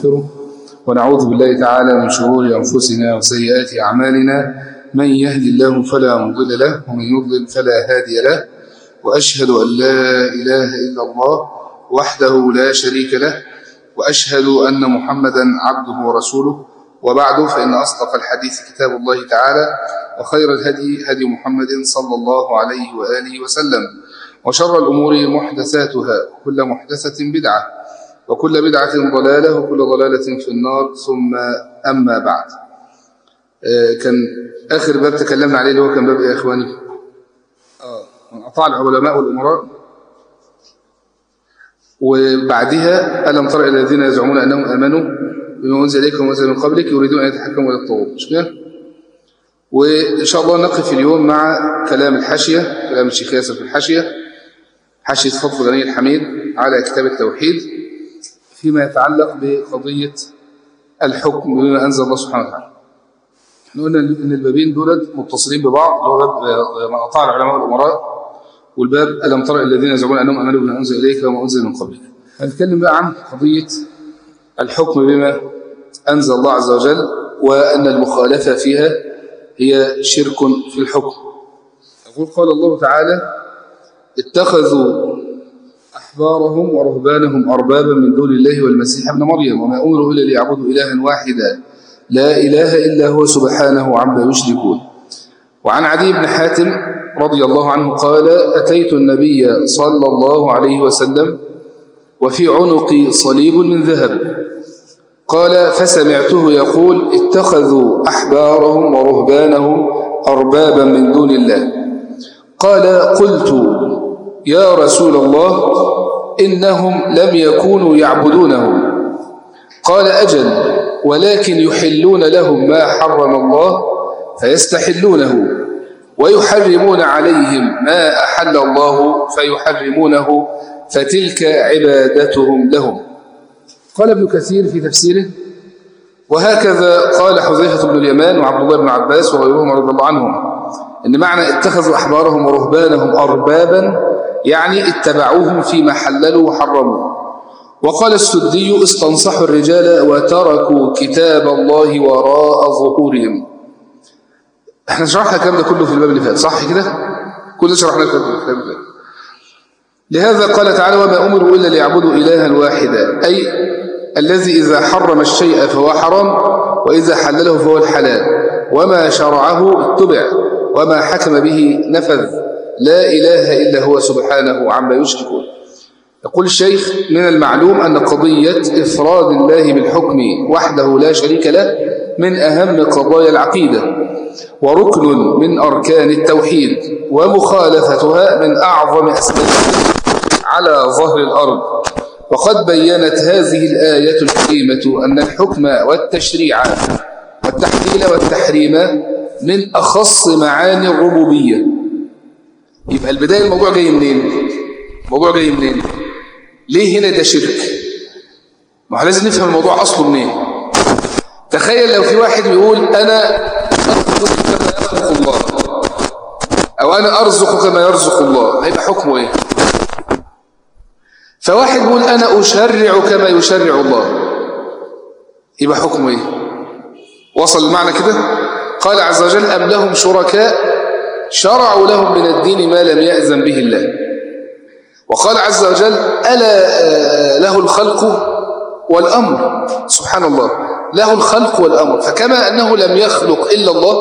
ونستغفره ونعوذ بالله تعالى من شرور أنفسنا وسيئات أعمالنا من يهدي الله فلا مضل له ومن يضلل فلا هادي له وأشهد أن لا إله إلا الله وحده لا شريك له وأشهد أن محمدا عبده ورسوله وبعد فإن أصدق الحديث كتاب الله تعالى وخير الهدي هدي محمد صلى الله عليه وآله وسلم وشر الأمور محدثاتها كل محدثة بدعة وكل بدعة ضلالة وكل ضلالة في النار ثم أما بعد كان آخر باب تكلمنا عليه اللي هو كان باب إيه يا إخواني آه من أطاع العلماء والأمراء وبعدها ألم تر إلى الذين يزعمون أنهم آمنوا بما أنزل إليكم وما أنزل من قبلك يريدون أن يتحكموا إلى الطاغوت مش كده؟ وإن شاء الله نقف اليوم مع كلام الحاشية كلام الشيخ ياسر في الحاشية حاشية فضل الغني الحميد على كتاب التوحيد فيما يتعلق بقضية الحكم بما أنزل الله سبحانه وتعالى احنا قلنا ان البابين دول متصلين ببعض اللي هو باب من اطاع العلماء والامراء والباب الم ترى الذين يزعمون انهم امنوا بما انزل اليك وما انزل من قبلك هنتكلم بقى عن قضيه الحكم بما انزل الله عز وجل وان المخالفه فيها هي شرك في الحكم يقول قال الله تعالى اتخذوا احبارهم ورهبانهم اربابا من دون الله والمسيح ابن مريم وما امروا الا ليعبدوا الها واحدا لا إله إلا هو سبحانه عما يشركون وعن عدي بن حاتم رضي الله عنه قال أتيت النبي صلى الله عليه وسلم وفي عنقي صليب من ذهب قال فسمعته يقول اتخذوا أحبارهم ورهبانهم أربابا من دون الله قال قلت يا رسول الله إنهم لم يكونوا يعبدونه قال أجل ولكن يحلون لهم ما حرم الله فيستحلونه ويحرمون عليهم ما أحل الله فيحرمونه فتلك عبادتهم لهم قال ابن كثير في تفسيره وهكذا قال حذيفة بن اليمان وعبد الله بن عباس وغيرهم رضي الله عنهم إن معنى اتخذوا أحبارهم ورهبانهم أربابا يعني اتبعوهم فيما حللوا وحرموا وقال السدي استنصحوا الرجال وتركوا كتاب الله وراء ظهورهم احنا شرحنا الكلام ده كله في الباب اللي فات صح كده كل شرحنا الكلام في الكتاب اللي فات لهذا قال تعالى وما أمروا إلا ليعبدوا إلها واحدا أي الذي إذا حرم الشيء فهو حرام وإذا حلله فهو الحلال وما شرعه اتبع وما حكم به نفذ لا إله إلا هو سبحانه عما يشركون يقول الشيخ من المعلوم أن قضية إفراد الله بالحكم وحده لا شريك له من أهم قضايا العقيدة وركن من أركان التوحيد ومخالفتها من أعظم أسباب على ظهر الأرض وقد بينت هذه الآية الكريمة أن الحكم والتشريع والتحليل والتحريم من أخص معاني الربوبية يبقى البداية الموضوع جاي منين؟ الموضوع جاي منين؟ ليه هنا ده شرك ما لازم نفهم الموضوع أصله منين تخيل لو في واحد بيقول أنا أخلق كما يخلق الله أو أنا أرزق كما يرزق الله هيبقى حكمه إيه فواحد بيقول أنا أشرع كما يشرع الله يبقى حكمه إيه وصل المعنى كده قال عز وجل أم لهم شركاء شرعوا لهم من الدين ما لم يأذن به الله وقال عز وجل ألا له الخلق والأمر سبحان الله له الخلق والأمر فكما أنه لم يخلق إلا الله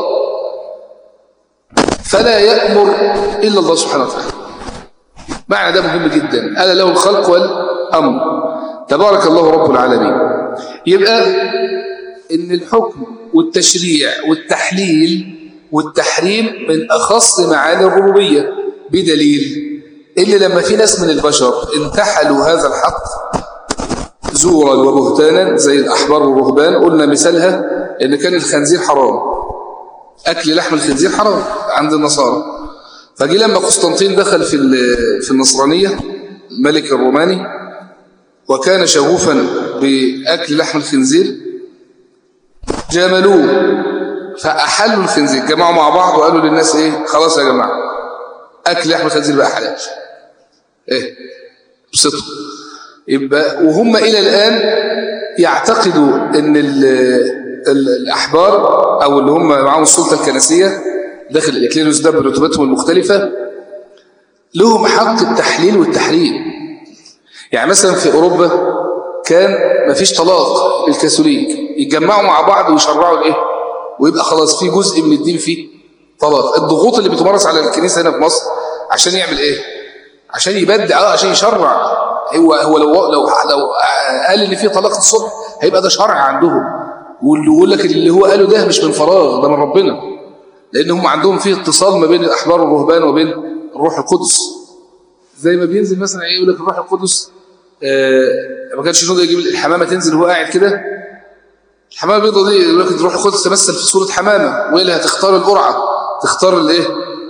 فلا يأمر إلا الله سبحانه وتعالى معنى ده مهم جدا ألا له الخلق والأمر تبارك الله رب العالمين يبقى إن الحكم والتشريع والتحليل والتحريم من أخص معاني الربوبية بدليل اللي لما في ناس من البشر انتحلوا هذا الحق زورا وبهتانا زي الأحبار والرهبان قلنا مثالها ان كان الخنزير حرام أكل لحم الخنزير حرام عند النصارى فجي لما قسطنطين دخل في في النصرانية الملك الروماني وكان شغوفا بأكل لحم الخنزير جاملوه فأحلوا الخنزير جمعوا مع بعض وقالوا للناس ايه خلاص يا جماعة أكل لحم الخنزير بقى حلال ايه بسطوا يبقى وهم إلى الآن يعتقدوا ان ال ال الأحبار أو اللي هم معاهم السلطة الكنسية داخل الإكلينوس ده برتبتهم المختلفة لهم حق التحليل والتحريم يعني مثلا في أوروبا كان مفيش طلاق للكاثوليك يتجمعوا مع بعض ويشرعوا الايه ويبقى خلاص في جزء من الدين فيه طلاق الضغوط اللي بتمارس على الكنيسة هنا في مصر عشان يعمل ايه عشان يبدع اه عشان يشرع هو هو لو لو لو قال ان في طلاق الصبح هيبقى ده شرع عندهم واللي يقول لك اللي هو قاله ده مش من فراغ ده من ربنا لان هم عندهم فيه اتصال ما بين الاحبار والرهبان وبين الروح القدس زي ما بينزل مثلا يقول لك الروح القدس آه ما كانش نقدر يجيب الحمامه تنزل وهو قاعد كده الحمامه البيضاء دي يقول لك الروح القدس تمثل في صوره حمامه وهي اللي هتختار القرعه تختار الايه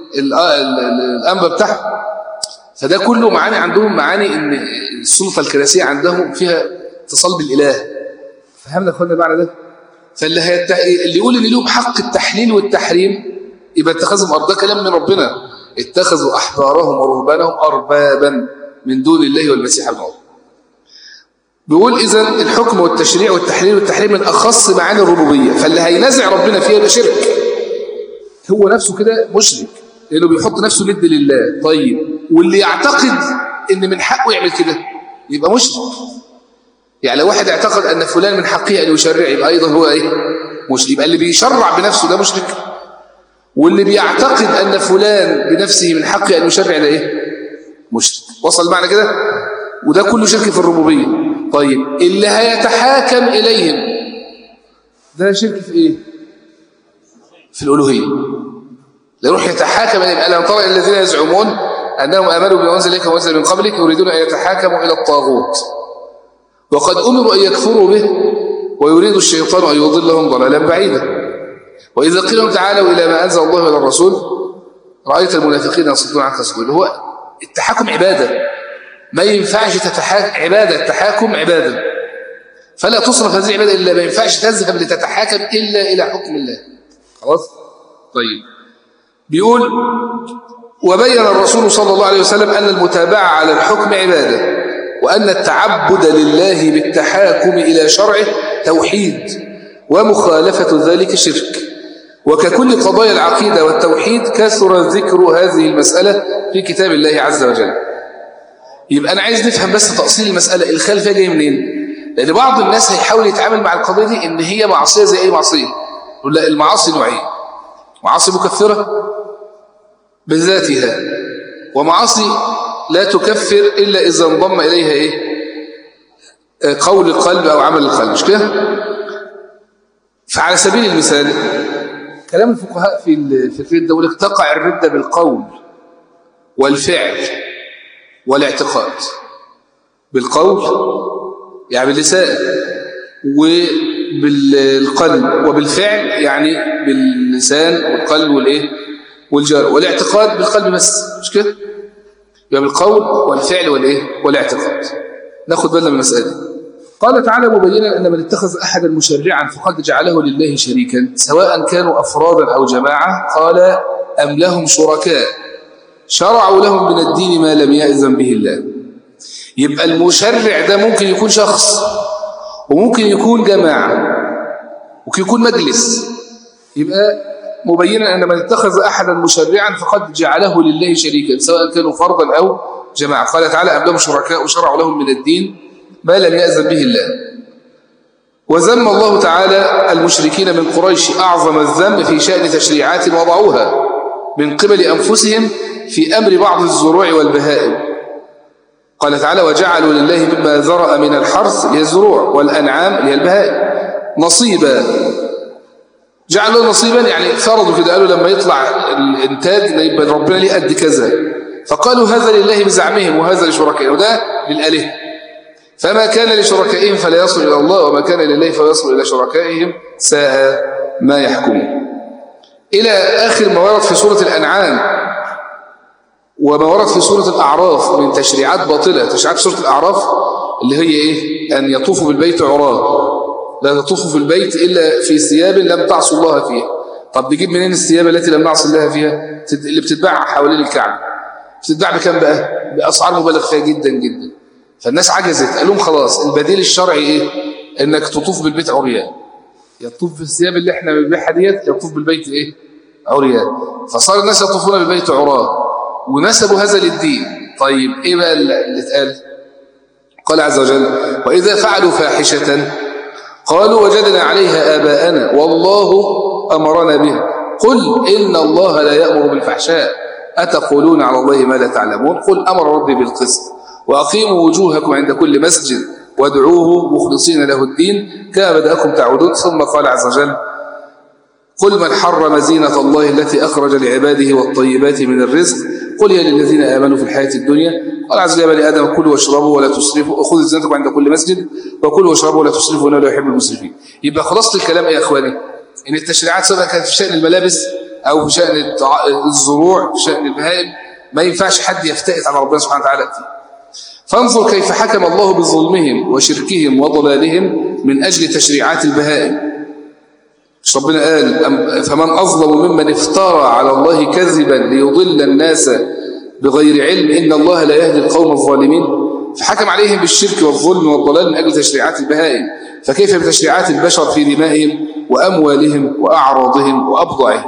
الانبه بتاعها فده كله معاني عندهم معاني ان السلطه الكنسيه عندهم فيها اتصال بالاله فهمنا اخوانا معنى ده فاللي هيت... اللي يقول ان لهم حق التحليل والتحريم يبقى اتخذهم ارض ده كلام من ربنا اتخذوا احبارهم ورهبانهم اربابا من دون الله والمسيح ابن الله بيقول اذا الحكم والتشريع والتحليل والتحريم من اخص معاني الربوبيه فاللي هينازع ربنا فيها يبقى شرك هو نفسه كده مشرك لانه بيحط نفسه ند لله طيب واللي يعتقد ان من حقه يعمل كده يبقى مشرك يعني لو واحد اعتقد ان فلان من حقه ان يشرع يبقى ايضا هو ايه مشرك يبقى اللي بيشرع بنفسه ده مشرك واللي بيعتقد ان فلان بنفسه من حقه ان يشرع ده ايه مشرك وصل معنى كده وده كله شرك في الربوبيه طيب اللي هيتحاكم اليهم ده شرك في ايه في الالوهيه لا يروح يتحاكم اليهم الم ترى الذين يزعمون انهم امنوا بما انزل اليك وانزل من قبلك يريدون ان يتحاكموا الى الطاغوت وقد أمروا أن يكفروا به ويريد الشيطان أن يضلهم ضلالا بعيدا وإذا قيل لهم تعالوا إلى ما أنزل الله إلى الرسول رأيت المنافقين يصدون عنك صدور هو التحاكم عبادة ما ينفعش تتحاكم عبادة التحاكم عبادة فلا تصرف هذه العبادة إلا ما ينفعش تذهب لتتحاكم إلا إلى حكم الله خلاص طيب بيقول وبين الرسول صلى الله عليه وسلم أن المتابعة على الحكم عبادة وأن التعبد لله بالتحاكم إلى شرعه توحيد ومخالفة ذلك شرك وككل قضايا العقيدة والتوحيد كثر ذكر هذه المسألة في كتاب الله عز وجل يبقى أنا عايز نفهم بس تأصيل المسألة الخلل فيها جاي منين لأن بعض الناس هيحاول يتعامل مع القضية دي إن هي معصية زي أي معصية يقول لا المعاصي نوعين معاصي مكفرة بذاتها ومعاصي لا تكفر إلا إذا انضم إليها إيه قول القلب أو عمل القلب مش كده فعلى سبيل المثال كلام الفقهاء في في الردة يقول لك تقع الردة بالقول والفعل والاعتقاد بالقول يعني باللسان وبالقلب وبالفعل يعني باللسان والقلب والايه والجار والاعتقاد بالقلب بس مش كده يبقى بالقول والفعل والايه والاعتقاد ناخد بالنا من المساله دي قال تعالى مبينا ان من اتخذ احدا مشرعا فقد جعله لله شريكا سواء كانوا افرادا او جماعه قال ام لهم شركاء شرعوا لهم من الدين ما لم يأذن به الله يبقى المشرع ده ممكن يكون شخص وممكن يكون جماعه ممكن يكون مجلس يبقى مبينا أن من اتخذ أحدا مشرعا فقد جعله لله شريكا سواء كانوا فردا أو جماعة قال تعالى أم لهم شركاء شرعوا لهم من الدين ما لم يأذن به الله وذم الله تعالى المشركين من قريش أعظم الذنب في شأن تشريعات وضعوها من قبل أنفسهم في أمر بعض الزروع والبهائم قال تعالى وجعلوا لله مما ذرأ من الحرث هي الزروع والأنعام هي البهائم نصيبا جعلوا نصيبا يعني فرضوا كده قالوا لما يطلع الانتاج يبقى ربنا ليه قد كذا فقالوا هذا لله بزعمهم وهذا لشركائهم وده للآله فما كان لشركائهم فلا يصل إلى الله وما كان لله فلا يصل إلى شركائهم ساء ما يحكمون إلى آخر ما ورد في سورة الأنعام وما ورد في سورة الأعراف من تشريعات باطلة تشريعات سورة الأعراف اللي هي إيه أن يطوفوا بالبيت عراه لا تطوفوا في البيت إلا في ثياب لم تعصوا الله فيها طب نجيب منين الثياب التي لم نعصي الله فيها اللي بتتباع حوالين الكعبة بتتباع بكام بقى بأسعار مبالغ فيها جدا جدا فالناس عجزت قال لهم خلاص البديل الشرعي ايه انك تطوف بالبيت عريان يطوف بالثياب اللي احنا بنبيعها ديت يطوف بالبيت ايه عريان فصار الناس يطوفون بالبيت عراه ونسبوا هذا للدين طيب ايه بقى اللي اتقال قال عز وجل واذا فعلوا فاحشه قالوا وجدنا عليها اباءنا والله امرنا بها قل ان الله لا يامر بالفحشاء اتقولون على الله ما لا تعلمون قل امر ربي بالقسط واقيموا وجوهكم عند كل مسجد وادعوه مخلصين له الدين كما بدأكم تعودون ثم قال عز وجل قل من حرم زينة الله التي أخرج لعباده والطيبات من الرزق قل هي للذين آمنوا في الحياة الدنيا قال عز وجل يا آدم كلوا واشربوا ولا تسرفوا خذوا زينتكم عند كل مسجد وكلوا واشربوا ولا تسرفوا إنه لا يحب المسرفين يبقى خلاصة الكلام إيه يا إخواني إن التشريعات سواء كانت في شأن الملابس أو في شأن الزروع في شأن البهائم ما ينفعش حد يفتئت على ربنا سبحانه وتعالى فيه فانظر كيف حكم الله بظلمهم وشركهم وضلالهم من أجل تشريعات البهائم مش ربنا قال فمن أظلم ممن افترى على الله كذبا ليضل الناس بغير علم إن الله لا يهدي القوم الظالمين فحكم عليهم بالشرك والظلم والضلال من أجل تشريعات البهائم فكيف بتشريعات البشر في دمائهم وأموالهم وأعراضهم وأبضعهم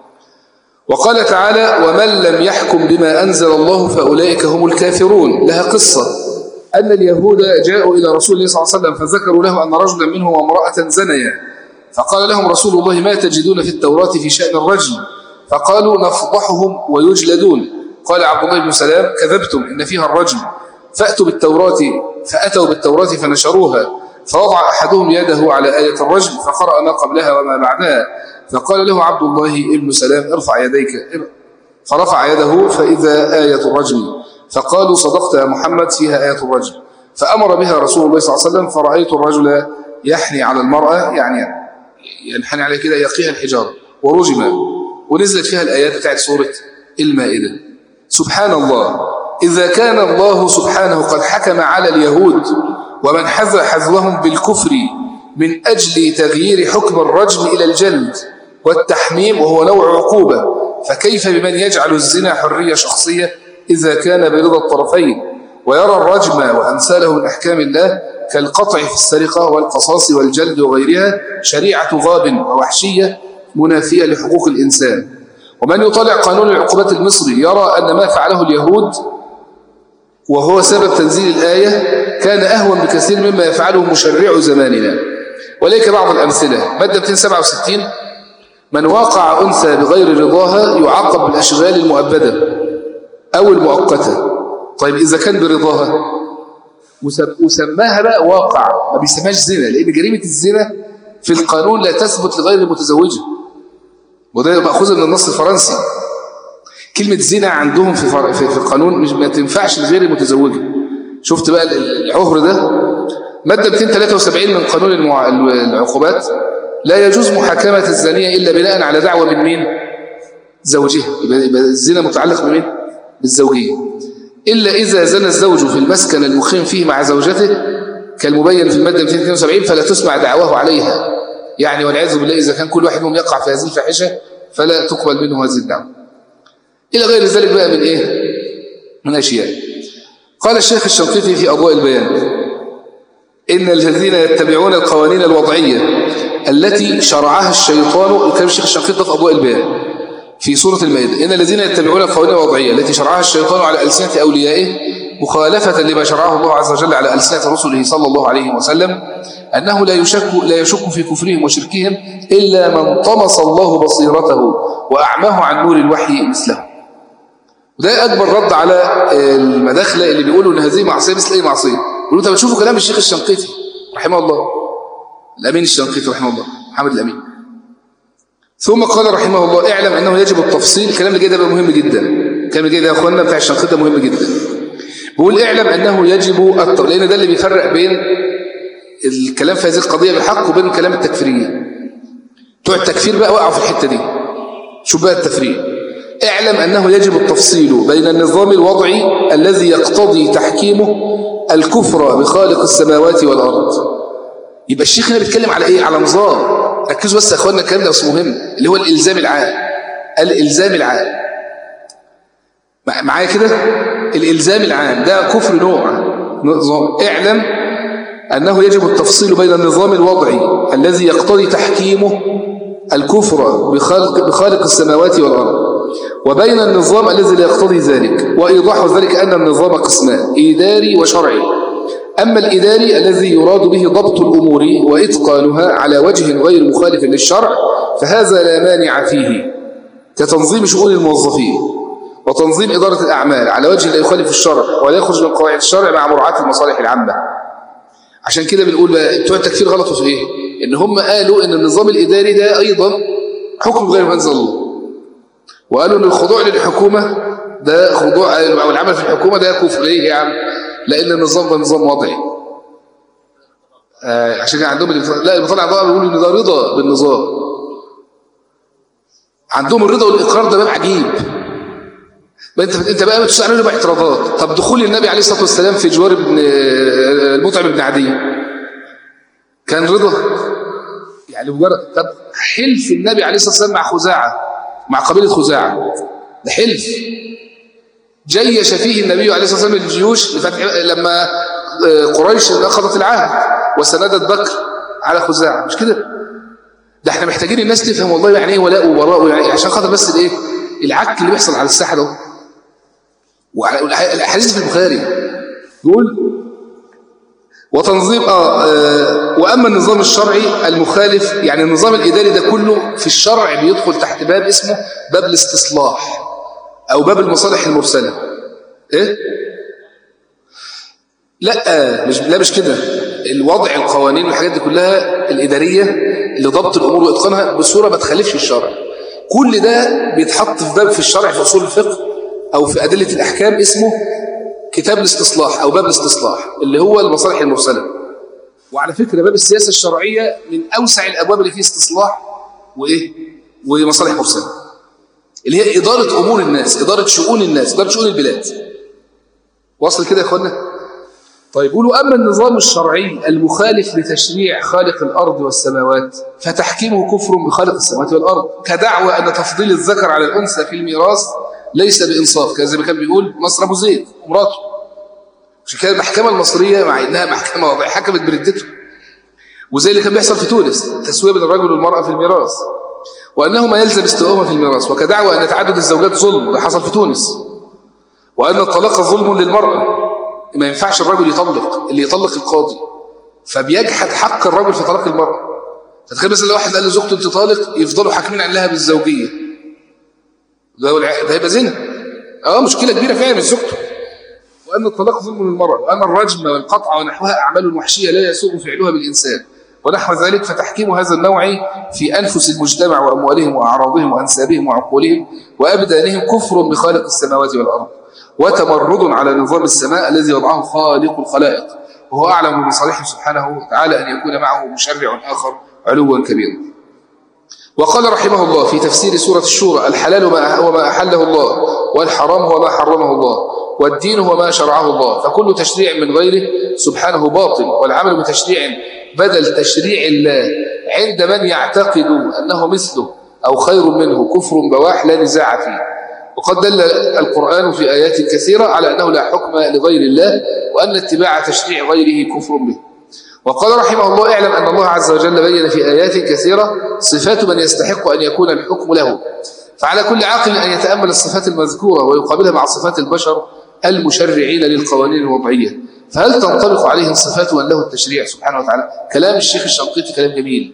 وقال تعالى ومن لم يحكم بما أنزل الله فأولئك هم الكافرون لها قصة أن اليهود جاءوا إلى رسول الله صلى الله عليه وسلم فذكروا له أن رجلا منهم وامرأة زنيا فقال لهم رسول الله ما تجدون في التوراة في شأن الرجل فقالوا نفضحهم ويجلدون قال عبد الله بن سلام كذبتم إن فيها الرجل فأتوا بالتوراة فأتوا بالتوراة فنشروها فوضع أحدهم يده على آية الرجل فقرأ ما قبلها وما بعدها فقال له عبد الله ابن سلام ارفع يديك فرفع يده فإذا آية الرجم فقالوا صدقت يا محمد فيها آية الرجم فأمر بها رسول الله صلى الله عليه وسلم فرأيت الرجل يحني على المرأة يعني ينحني عليه كده يقيها الحجارة ورجم ونزلت فيها الآيات بتاعت سورة المائدة سبحان الله إذا كان الله سبحانه قد حكم على اليهود ومن حذى حذوهم بالكفر من أجل تغيير حكم الرجم إلى الجلد والتحميم وهو نوع عقوبة فكيف بمن يجعل الزنا حرية شخصية إذا كان برضا الطرفين ويرى الرجم وأمثاله من أحكام الله كالقطع في السرقة والقصاص والجلد وغيرها شريعة غاب ووحشية منافية لحقوق الإنسان ومن يطلع قانون العقوبات المصري يرى أن ما فعله اليهود وهو سبب تنزيل الآية كان أهون بكثير مما يفعله مشرع زماننا وليك بعض الأمثلة مادة 267 من واقع أنثى بغير رضاها يعاقب بالأشغال المؤبدة أو المؤقتة طيب إذا كان برضاها وسماها بقى واقع ما بيسماش زنا لأن جريمة الزنا في القانون لا تثبت لغير المتزوجة وده مأخوذ من النص الفرنسي كلمة زنا عندهم في, فر... في, في القانون مش ما تنفعش لغير المتزوجة شفت بقى العهر ده مادة 273 من قانون المع... العقوبات لا يجوز محاكمة الزانية إلا بناء على دعوة من مين زوجها يبقى الزنا متعلق بمين بالزوجية إلا إذا زنى الزوج في المسكن المخيم فيه مع زوجته كالمبين في المادة 272 فلا تسمع دعواه عليها يعني والعياذ بالله إذا كان كل واحد منهم يقع في هذه الفاحشة فلا تقبل منه هذه الدعوة إلى غير ذلك بقى من إيه من أشياء قال الشيخ الشنقيطي في أضواء البيان إن الذين يتبعون القوانين الوضعية التي شرعها الشيطان كان الشيخ الشنقيطي في أضواء البيان في سورة المائدة إن الذين يتبعون القوانين الوضعية التي شرعها الشيطان على ألسنة أوليائه مخالفة لما شرعه الله عز وجل على ألسنة رسله صلى الله عليه وسلم أنه لا يشك, لا يشك في كفرهم وشركهم إلا من طمس الله بصيرته وأعماه عن نور الوحي مثله وده أكبر رد على المداخلة اللي بيقولوا إن هذه معصية مثل أي معصية يقولوا طب تشوفوا كلام الشيخ الشنقيطي رحمه الله الأمين الشنقيطي رحمه الله محمد الأمين ثم قال رحمه الله اعلم أنه يجب التفصيل الكلام اللي جاي ده مهم جدا الكلام اللي جاي ده يا أخوانا بتاع الشنقيطي مهم جدا بيقول اعلم أنه يجب التفصيل لأن ده اللي بيفرق بين الكلام في هذه القضية بالحق وبين الكلام التكفيرية بتوع التكفير بقى وقعوا في الحتة دي شوف بقى التفريق اعلم أنه يجب التفصيل بين النظام الوضعي الذي يقتضي تحكيمه الكفر بخالق السماوات والأرض يبقى الشيخ هنا بيتكلم على إيه؟ على نظام ركزوا بس يا أخواننا الكلام ده بس مهم اللي هو الإلزام العام الإلزام العام معايا كده الإلزام العام ده كفر نوع نظام اعلم أنه يجب التفصيل بين النظام الوضعي الذي يقتضي تحكيمه الكفر بخالق, بخالق السماوات والأرض وبين النظام الذي لا يقتضي ذلك وإيضاح ذلك أن النظام قسمان إداري وشرعي أما الإداري الذي يراد به ضبط الأمور وإتقانها على وجه غير مخالف للشرع فهذا لا مانع فيه كتنظيم شؤون الموظفين وتنظيم إدارة الأعمال على وجه لا يخالف الشرع ولا يخرج من قواعد الشرع مع مراعاة المصالح العامة عشان كده بنقول بقى بتوع التكفير غلطوا في ايه ان هم قالوا ان النظام الاداري ده ايضا حكم غير منزل الله وقالوا ان الخضوع للحكومة ده خضوع او العمل في الحكومة ده كفر ليه يا عم لان النظام ده نظام وضعي آه عشان عندهم لا المطالع بقى بيقولوا ان ده رضا بالنظام عندهم الرضا والاقرار ده باب عجيب انت انت بقى بتسال له باعتراضات طب دخول النبي عليه الصلاه والسلام في جوار ابن المطعم بن عدي كان رضا يعني مجرد طب حلف النبي عليه الصلاه والسلام مع خزاعه مع قبيله خزاعه ده حلف جيش فيه النبي عليه الصلاه والسلام الجيوش لفتح لما قريش اخذت العهد وسندت بكر على خزاعه مش كده ده احنا محتاجين الناس تفهم والله يعني ايه ولاء وبراء يعني عشان خاطر بس الايه العك اللي بيحصل على الساحه ده والحديث في البخاري يقول وتنظيم آه, آه وأما النظام الشرعي المخالف يعني النظام الإداري ده كله في الشرع بيدخل تحت باب اسمه باب الاستصلاح أو باب المصالح المرسلة إيه؟ لا مش لا مش كده الوضع القوانين والحاجات دي كلها الإدارية لضبط الأمور وإتقانها بصورة ما تخالفش الشرع كل ده بيتحط في باب في الشرع في أصول الفقه أو في أدلة الأحكام اسمه كتاب الاستصلاح أو باب الاستصلاح اللي هو المصالح المرسلة وعلى فكرة باب السياسة الشرعية من أوسع الأبواب اللي فيه استصلاح وإيه ومصالح مرسلة اللي هي إدارة أمور الناس إدارة شؤون الناس إدارة شؤون البلاد واصل كده يا أخوانا طيب قولوا أما النظام الشرعي المخالف لتشريع خالق الأرض والسماوات فتحكيمه كفر بخالق السماوات والأرض كدعوى أن تفضيل الذكر على الأنثى في الميراث ليس بإنصاف كان زي ما كان بيقول نصر أبو زيد ومراته عشان كده المحكمة المصرية مع إنها محكمة وضعية حكمت بردته وزي اللي كان بيحصل في تونس تسوية بين الرجل والمرأة في الميراث وأنه ما يلزم استواءهما في الميراث وكدعوى أن تعدد الزوجات ظلم ده حصل في تونس وأن الطلاق ظلم للمرأة ما ينفعش الرجل يطلق اللي يطلق القاضي فبيجحد حق الرجل في طلاق المرأة فتخيل مثلا لو واحد قال لزوجته انت طالق يفضلوا حاكمين عليها بالزوجية ده ده هيبقى زنا اه مشكلة كبيرة فعلا من زوجته وأن الطلاق ظلم للمرأة وأن الرجم والقطع ونحوها أعمال وحشية لا يسوغ فعلها بالإنسان ونحو ذلك فتحكيم هذا النوع في أنفس المجتمع وأموالهم وأعراضهم وأنسابهم وعقولهم وأبدانهم كفر بخالق السماوات والأرض وتمرد على نظام السماء الذي وضعه خالق الخلائق وهو أعلم بمصالحه سبحانه وتعالى أن يكون معه مشرع آخر علوا كبيرا وقال رحمه الله في تفسير سورة الشورى الحلال هو ما أحله الله والحرام هو ما حرمه الله والدين هو ما شرعه الله فكل تشريع من غيره سبحانه باطل والعمل بتشريع بدل تشريع الله عند من يعتقد أنه مثله أو خير منه كفر بواح لا نزاع فيه وقد دل القرآن في آيات كثيرة على أنه لا حكم لغير الله وأن اتباع تشريع غيره كفر به وقال رحمه الله اعلم أن الله عز وجل بين في آيات كثيرة صفات من يستحق أن يكون الحكم له فعلى كل عاقل أن يتأمل الصفات المذكورة ويقابلها مع صفات البشر المشرعين للقوانين الوضعية فهل تنطبق عليهم صفات من له التشريع سبحانه وتعالى كلام الشيخ الشنقيطي كلام جميل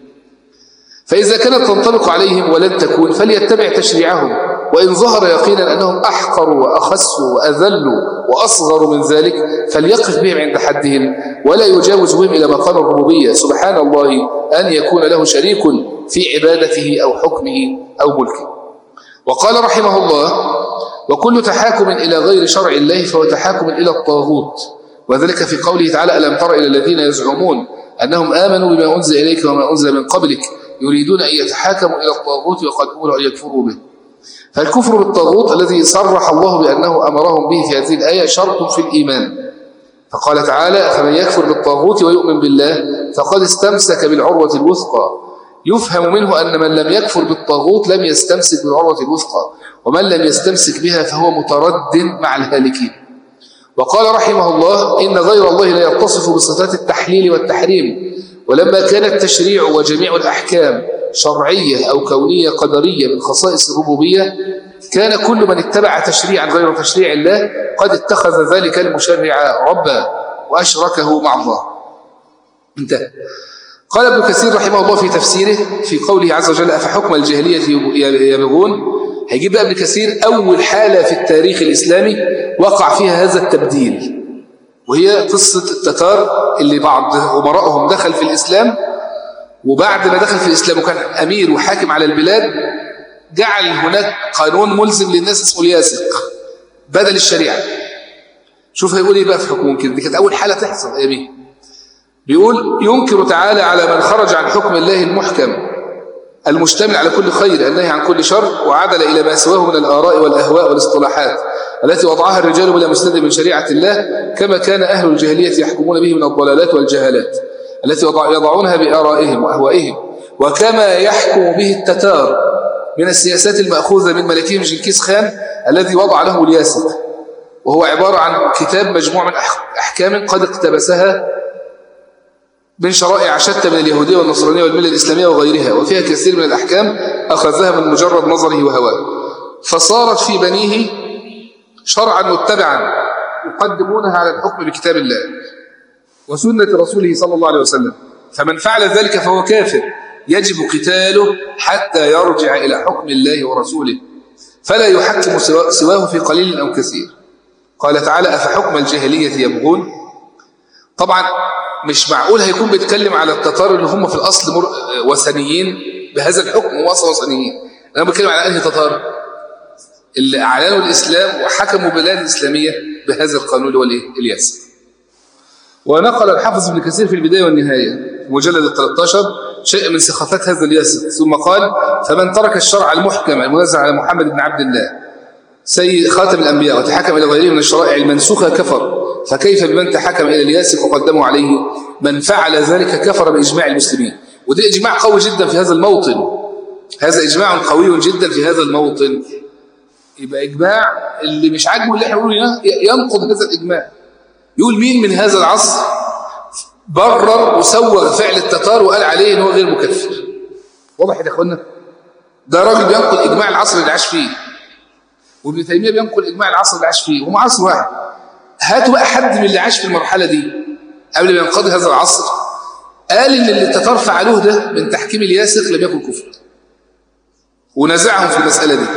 فإذا كانت تنطبق عليهم ولن تكون فليتبع تشريعهم وإن ظهر يقينا أنهم أحقروا وأخسوا وأذلوا وأصغروا من ذلك فليقف بهم عند حدهم ولا يجاوز بهم إلى مقام الربوبية سبحان الله أن يكون له شريك في عبادته أو حكمه أو ملكه وقال رحمه الله وكل تحاكم إلى غير شرع الله فهو تحاكم إلى الطاغوت وذلك في قوله تعالى ألم تر إلى الذين يزعمون أنهم آمنوا بما أنزل إليك وما أنزل من قبلك يريدون أن يتحاكموا إلى الطاغوت وقد أمروا أن يكفروا به فالكفر بالطاغوت الذي صرح الله بأنه أمرهم به في هذه الآية شرط في الإيمان فقال تعالى فمن يكفر بالطاغوت ويؤمن بالله فقد استمسك بالعروة الوثقى يفهم منه أن من لم يكفر بالطاغوت لم يستمسك بالعروة الوثقى ومن لم يستمسك بها فهو مترد مع الهالكين وقال رحمه الله إن غير الله لا يتصف بصفات التحليل والتحريم ولما كان التشريع وجميع الأحكام شرعية أو كونية قدرية من خصائص الربوبية كان كل من اتبع تشريعا غير تشريع الله قد اتخذ ذلك المشرع ربا وأشركه مع الله انتهى قال ابن كثير رحمه الله في تفسيره في قوله عز وجل أفحكم الجاهلية يبغون هيجيب بقى ابن كثير أول حالة في التاريخ الإسلامي وقع فيها هذا التبديل وهي قصة التتار اللي بعض أمرائهم دخل في الإسلام وبعد ما دخل في الإسلام وكان أمير وحاكم على البلاد جعل هناك قانون ملزم للناس اسمه الياسق بدل الشريعة شوف هيقول ايه بقى في حكم كده دي كانت أول حالة تحصل أياميه بيقول ينكر تعالى على من خرج عن حكم الله المحكم المشتمل على كل خير النهي عن كل شر وعدل إلى ما سواه من الآراء والأهواء والاصطلاحات التي وضعها الرجال بلا مستند من شريعة الله كما كان أهل الجاهلية يحكمون به من الضلالات والجهالات التي يضعونها بآرائهم وأهوائهم وكما يحكم به التتار من السياسات المأخوذة من ملكهم جنكيز خان الذي وضع له الياسق وهو عبارة عن كتاب مجموع من أحكام قد اقتبسها من شرائع شتى من اليهودية والنصرانية والملة الإسلامية وغيرها وفيها كثير من الأحكام أخذها من مجرد نظره وهواه فصارت في بنيه شرعا متبعا يقدمونها على الحكم بكتاب الله وسنة رسوله صلى الله عليه وسلم فمن فعل ذلك فهو كافر يجب قتاله حتى يرجع إلى حكم الله ورسوله فلا يحكم سواه في قليل أو كثير قال تعالى أفحكم الجاهلية يبغون طبعا مش معقول هيكون بيتكلم على التتار اللي هم في الأصل مر... وثنيين بهذا الحكم هم أصلا وثنيين أنا بتكلم على أنهي تتار اللي أعلنوا الإسلام وحكموا بلاد إسلامية بهذا القانون اللي هو الإيه؟ الياسر ونقل الحافظ ابن كثير في البداية والنهاية مجلد ال 13 شيء من سخافات هذا الياسر ثم قال فمن ترك الشرع المحكم المنزل على محمد بن عبد الله سيد خاتم الأنبياء وتحكم إلى غيره من الشرائع المنسوخة كفر فكيف بمن تحكم إلى الياسر وقدموا عليه من فعل ذلك كفر بإجماع المسلمين وده إجماع قوي جدا في هذا الموطن هذا إجماع قوي جدا في هذا الموطن يبقى إجماع اللي مش عاجبه اللي احنا بنقوله ينقض هذا الإجماع يقول مين من هذا العصر برر وسوغ فعل التتار وقال عليه ان هو غير مكفر واضح يا اخوانا ده راجل بينقل اجماع العصر اللي عاش فيه وابن تيميه بينقل اجماع العصر اللي عاش فيه وهم عصر واحد هاتوا بقى حد من اللي عاش في المرحله دي قبل ما ينقضي هذا العصر قال ان اللي التتار فعلوه ده من تحكيم الياسق لم يكن كفر ونزعهم في المساله دي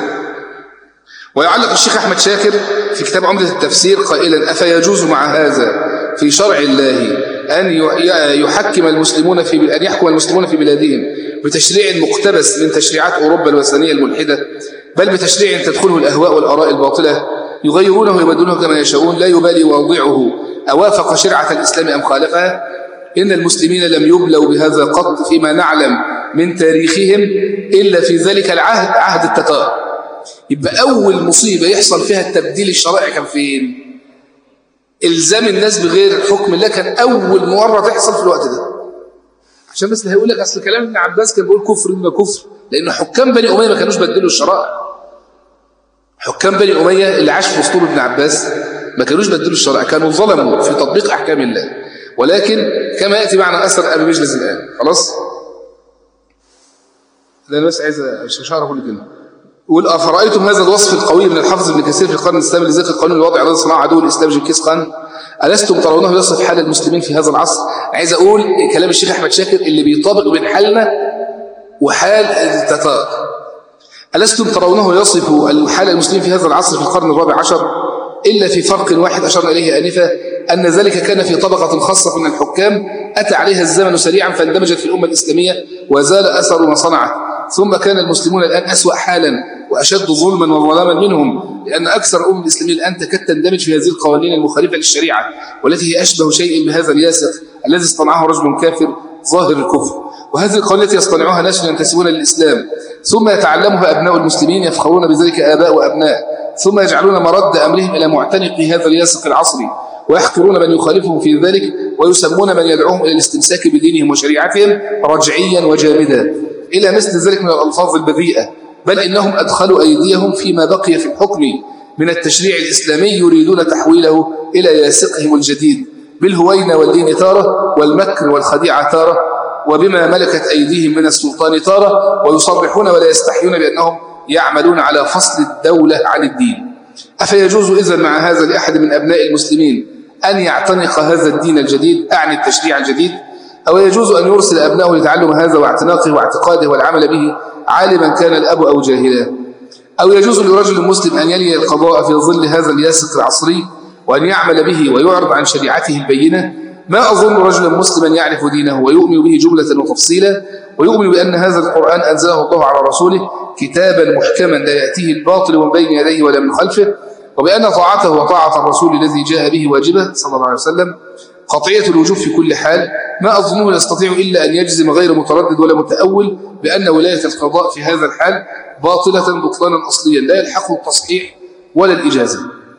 ويعلق الشيخ أحمد شاكر في كتاب عمدة التفسير قائلا أفيجوز مع هذا في شرع الله أن يحكم المسلمون في أن يحكم المسلمون في بلادهم بتشريع مقتبس من تشريعات أوروبا الوثنية الملحدة بل بتشريع تدخله الأهواء والآراء الباطلة يغيرونه ويبدلونه كما يشاءون لا يبالي واضعه أوافق شرعة الإسلام أم خالفها إن المسلمين لم يبلوا بهذا قط فيما نعلم من تاريخهم إلا في ذلك العهد عهد التتار يبقى أول مصيبة يحصل فيها التبديل الشرائع كان فين إلزام الناس بغير حكم الله كان أول مرة تحصل في الوقت ده عشان بس هيقول لك أصل كلام ابن عباس كان بيقول كفر إنه كفر لأن حكام بني أمية ما كانوش بدلوا الشرائع حكام بني أمية اللي عاش في أسطول ابن عباس ما كانوش بدلوا الشرائع كانوا ظلموا في تطبيق أحكام الله ولكن كما يأتي معنا أثر أبي مجلس الآن خلاص لا بس عايز أشرح كل كلمة يقول أفرأيتم هذا الوصف القوي من الحافظ ابن كثير في القرن الإسلامي لذكر قانون الوضع الذي صنع عدو الإسلام جنكيز خان ألستم ترونه يصف حال المسلمين في هذا العصر عايز أقول كلام الشيخ أحمد شاكر اللي بيطابق بين حالنا وحال التتار ألستم ترونه يصف حال المسلمين في هذا العصر في القرن الرابع عشر إلا في فرق واحد أشرنا إليه آنفا أن ذلك كان في طبقة خاصة من الحكام أتى عليها الزمن سريعا فاندمجت في الأمة الإسلامية وزال أثر ما صنعت ثم كان المسلمون الآن أسوأ حالا وأشد ظلما وظلاما منهم لأن أكثر أمم الإسلامية الآن تكاد تندمج في هذه القوانين المخالفة للشريعة والتي هي أشبه شيء بهذا الياسق الذي اصطنعه رجل كافر ظاهر الكفر وهذه القوانين التي يصطنعوها ناس ينتسبون للإسلام ثم يتعلمها أبناء المسلمين يفخرون بذلك آباء وأبناء ثم يجعلون مرد أمرهم إلى معتنق هذا الياسق العصري ويحقرون من يخالفهم في ذلك ويسمون من يدعوهم إلى الاستمساك بدينهم وشريعتهم رجعيا وجامدا إلى مثل ذلك من الألفاظ البذيئة بل إنهم أدخلوا أيديهم فيما بقي في الحكم من التشريع الإسلامي يريدون تحويله إلى ياسقهم الجديد بالهوين والدين تارة والمكر والخديعة تارة وبما ملكت أيديهم من السلطان تارة ويصرحون ولا يستحيون بأنهم يعملون على فصل الدولة عن الدين أفيجوز إذن مع هذا لأحد من أبناء المسلمين أن يعتنق هذا الدين الجديد أعني التشريع الجديد أو يجوز أن يرسل أبنائه لتعلم هذا واعتناقه واعتقاده والعمل به عالما كان الأب أو جاهلا أو يجوز لرجل مسلم أن يلي القضاء في ظل هذا الياسق العصري وأن يعمل به ويعرض عن شريعته البينة ما أظن رجلا مسلما يعرف دينه ويؤمن به جملة وتفصيلا ويؤمن بأن هذا القرآن أنزله الله على رسوله كتابا محكما لا يأتيه الباطل من بين يديه ولا من خلفه وبأن طاعته وطاعة الرسول الذي جاء به واجبة صلى الله عليه وسلم قطعية الوجوب في كل حال ما أظنه يستطيع إلا أن يجزم غير متردد ولا متأول بأن ولاية القضاء في هذا الحال باطلة بطلانا أصليا لا يلحقه التصحيح ولا الإجازة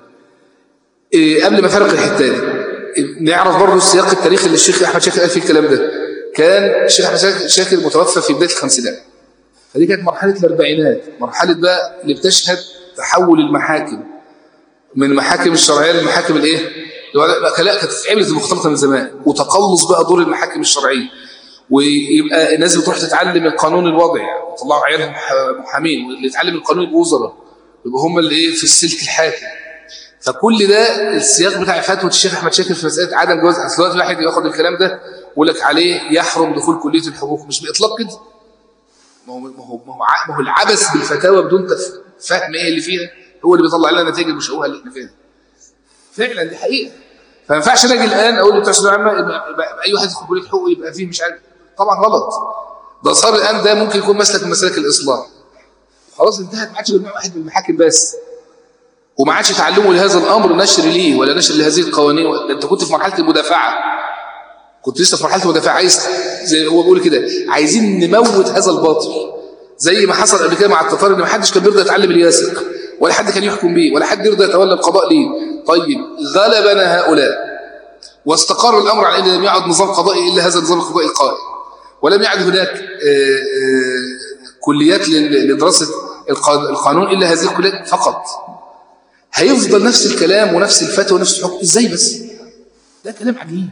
إيه قبل ما فرق الحتة دي نعرف برضه السياق التاريخي اللي الشيخ أحمد شاكر قال فيه الكلام ده كان الشيخ أحمد شاكر متوفى في بداية الخمسينات فدي كانت مرحلة الأربعينات مرحلة بقى اللي بتشهد تحول المحاكم من المحاكم الشرعية للمحاكم الايه لا كانت اتعملت مختلطة من زمان وتقلص بقى دور المحاكم الشرعية ويبقى الناس بتروح تتعلم القانون الوضعي يطلعوا عيالهم محامين واللي يتعلم القانون يبقوا وزراء يبقى هم اللي ايه في السلك الحاكم فكل ده السياق بتاع فتوى الشيخ احمد شاكر في مساله عدم جواز اصل دلوقتي واحد ياخد الكلام ده ويقول لك عليه يحرم دخول كليه الحقوق مش باطلاق كده ما هو ما هو ما هو العبث بالفتاوى بدون فهم ايه اللي فيها هو اللي بيطلع لنا نتائج المشوهه اللي احنا فيها فعلا دي حقيقه فما ينفعش اجي الان اقول لبتوع الثانويه العامه يبقى اي واحد يدخل كليه حقوق يبقى فيه مش عارف طبعا غلط ده صار الان ده ممكن يكون مسلك من مسالك الاصلاح خلاص انتهت ما عادش غير واحد من المحاكم بس وما عادش تعلموا لهذا الامر نشر ليه ولا نشر لهذه القوانين ده انت كنت في مرحله المدافعه كنت لسه في مرحله المدافعه عايز زي هو بيقول كده عايزين نموت هذا الباطل زي ما حصل قبل كده مع التتار ان ما حدش كان بيرضى يتعلم الياسق ولا حد كان يحكم به ولا حد يرضى يتولى القضاء ليه طيب غلبنا هؤلاء واستقر الامر على ان لم يعد نظام قضائي الا هذا النظام القضائي القائم ولم يعد هناك آآ آآ كليات لدراسه القانون الا هذه الكليات فقط هيفضل نفس الكلام ونفس الفتوى ونفس الحكم ازاي بس ده كلام عجيب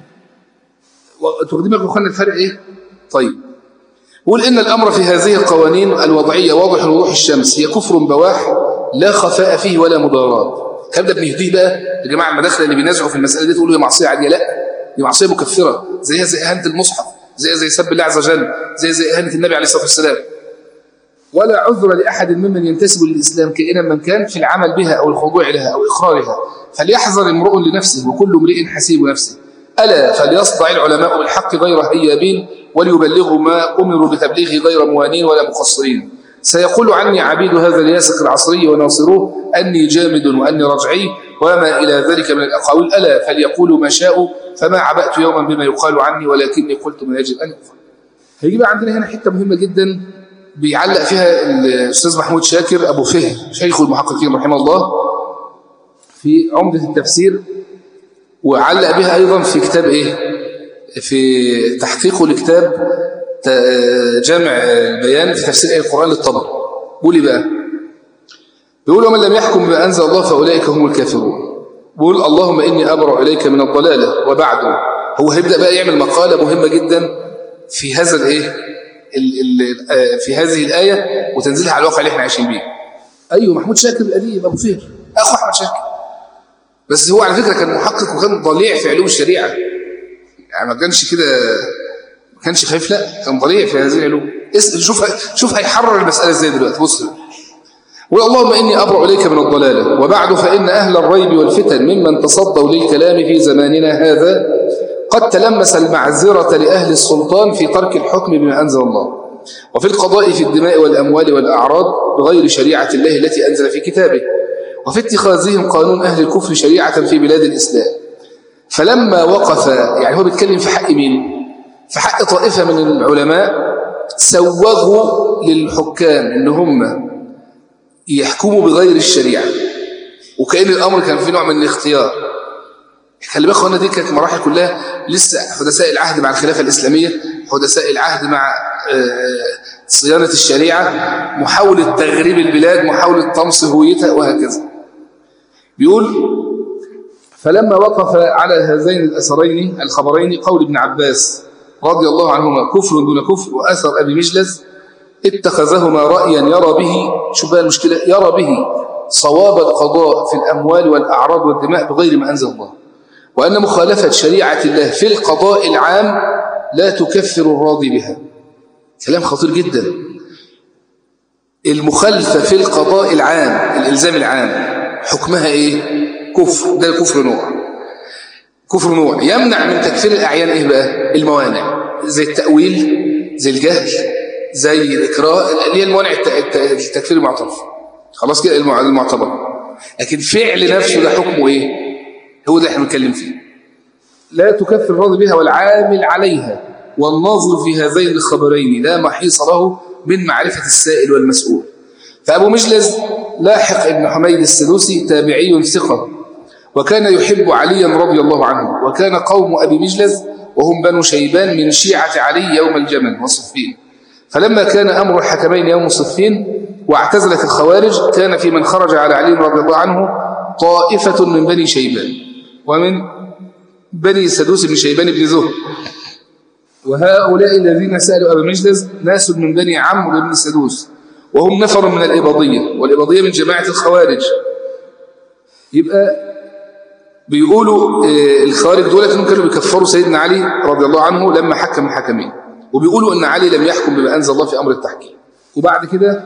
واخدين بالكم اخوانا الفرق ايه طيب قول ان الامر في هذه القوانين الوضعيه واضح وضوح الشمس هي كفر بواح لا خفاء فيه ولا مضارات الكلام ده بنهديه بقى يا جماعه المداخله اللي بينازعوا في المساله دي تقولوا هي معصيه عاديه لا دي معصيه مكفره زيها زي اهانه المصحف زي زي سب الله عز وجل زي زي اهانه النبي عليه الصلاه والسلام ولا عذر لأحد ممن ينتسب للإسلام كائنا من كان في العمل بها أو الخضوع لها أو إقرارها فليحذر امرؤ لنفسه وكل امرئ حسيب نفسه ألا فليصدع العلماء بالحق غير هيابين وليبلغوا ما أمروا بتبليغه غير موانين ولا مقصرين سيقول عني عبيد هذا الياسق العصري وناصروه أني جامد وأني رجعي وما إلى ذلك من الأقاويل ألا فليقولوا ما شاءوا فما عبأت يوما بما يقال عني ولكني قلت ما يجب أن يقال هيجي بقى عندنا هنا حتة مهمة جدا بيعلق فيها الأستاذ محمود شاكر أبو فهم شيخ المحققين رحمه الله في عمدة التفسير وعلق بها أيضا في كتاب إيه في تحقيقه لكتاب جامع البيان في تفسير آية القرآن للطبر بيقول إيه بقى بيقول ومن لم يحكم بما أنزل الله فأولئك هم الكافرون بيقول اللهم إني أبرأ إليك من الضلالة وبعده هو هيبدأ بقى يعمل مقالة مهمة جدا في هذا الإيه في هذه الآية وتنزيلها على الواقع اللي احنا عايشين بيه أيوه محمود شاكر الأديب أبو فهر أخو أحمد شاكر بس هو على فكرة كان محقق وكان ضليع في علوم الشريعة يعني ما كانش كده ما كانش خايف لا كان ضليع في هذه العلوم شوف شوف هيحرر المسألة ازاي دلوقتي بص اللهم إني أبرأ إليك من الضلالة وبعد فإن أهل الريب والفتن ممن تصدوا للكلام في زماننا هذا قد تلمس المعذرة لأهل السلطان في ترك الحكم بما أنزل الله وفي القضاء في الدماء والأموال والأعراض بغير شريعة الله التي أنزل في كتابه وفي اتخاذهم قانون أهل الكفر شريعة في بلاد الإسلام فلما وقف يعني هو بيتكلم في حق مين في حق طائفة من العلماء سوغوا للحكام إن هم يحكموا بغير الشريعة وكأن الأمر كان في نوع من الاختيار خلي بالك اخوانا دي كانت مراحل كلها لسه حدثاء العهد مع الخلافة الإسلامية حدثاء العهد مع صيانة الشريعة محاولة تغريب البلاد محاولة طمس هويتها وهكذا بيقول فلما وقف على هذين الأثرين الخبرين قول ابن عباس رضي الله عنهما كفر دون كفر وأثر أبي مجلس اتخذهما رأيا يرى به شو بقى المشكلة يرى به صواب القضاء في الأموال والأعراض والدماء بغير ما أنزل الله وأن مخالفة شريعة الله في القضاء العام لا تكفر الراضي بها كلام خطير جدا المخالفة في القضاء العام الإلزام العام حكمها إيه كفر ده الكفر نوع كفر نوع يمنع من تكفير الأعيان إيه بقى الموانع زي التأويل زي الجهل زي الإكراه اللي هي الموانع التكفير المعترف خلاص كده المعتبر لكن فعل نفسه ده حكمه إيه هو ده احنا بنتكلم فيه لا تكفر الراضي بها والعامل عليها والناظر في هذين الخبرين لا محيص له من معرفة السائل والمسؤول فأبو مجلز لاحق ابن حميد السدوسي تابعي ثقة وكان يحب عليا رضي الله عنه وكان قوم أبي مجلز وهم بنو شيبان من شيعة علي يوم الجمل وصفين فلما كان أمر الحكمين يوم صفين واعتزلت الخوارج كان في من خرج على علي رضي الله عنه طائفة من بني شيبان ومن بني سدوس بن شيبان بن زهر وهؤلاء الذين سألوا أبا مجلس ناس من بني عمرو بن سدوس وهم نفر من الإباضية والإباضية من جماعة الخوارج يبقى بيقولوا الخوارج دولة انهم كانوا بيكفروا سيدنا علي رضي الله عنه لما حكم الحكمين وبيقولوا ان علي لم يحكم بما انزل الله في امر التحكيم وبعد كده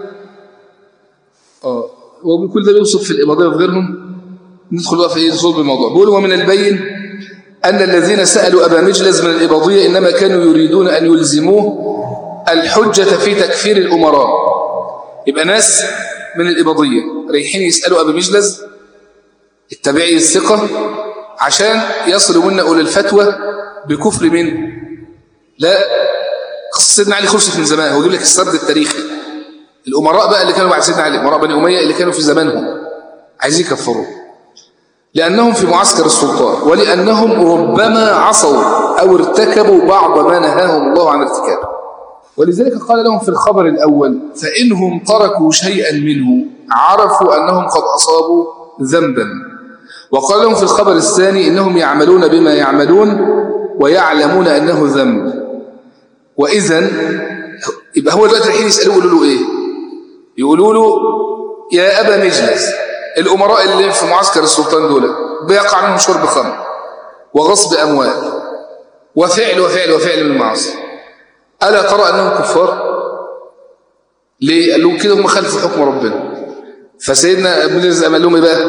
اه وكل ده بيوصف في الإباضية وغيرهم ندخل بقى في ايه صلب الموضوع بيقولوا ومن البين أن الذين سألوا أبا مجلس من الإباضية إنما كانوا يريدون أن يلزموه الحجة في تكفير الأمراء يبقى ناس من الإباضية رايحين يسألوا أبا مجلس التابعي الثقة عشان يصلوا منا أولي الفتوى بكفر من لا خص سيدنا علي خلصت من زمان هو يجيب لك السرد التاريخي الأمراء بقى اللي كانوا بعد سيدنا علي أمراء بني أمية اللي كانوا في زمانهم عايزين يكفروا لأنهم في معسكر السلطان ولأنهم ربما عصوا أو ارتكبوا بعض ما نهاهم الله عن ارتكابه ولذلك قال لهم في الخبر الأول فإنهم تركوا شيئا منه عرفوا أنهم قد أصابوا ذنبا وقال لهم في الخبر الثاني إنهم يعملون بما يعملون ويعلمون أنه ذنب وإذا يبقى هو دلوقتي الحين يسألوه يقولوا له إيه يقولوا له يا أبا مجلس الأمراء اللي في معسكر السلطان دول بيقع منهم شرب خمر وغصب أموال وفعل وفعل وفعل من المعاصي ألا ترى أنهم كفار ليه قال لهم كده هم خلفوا حكم ربنا فسيدنا ابن الزم قال لهم إيه بقى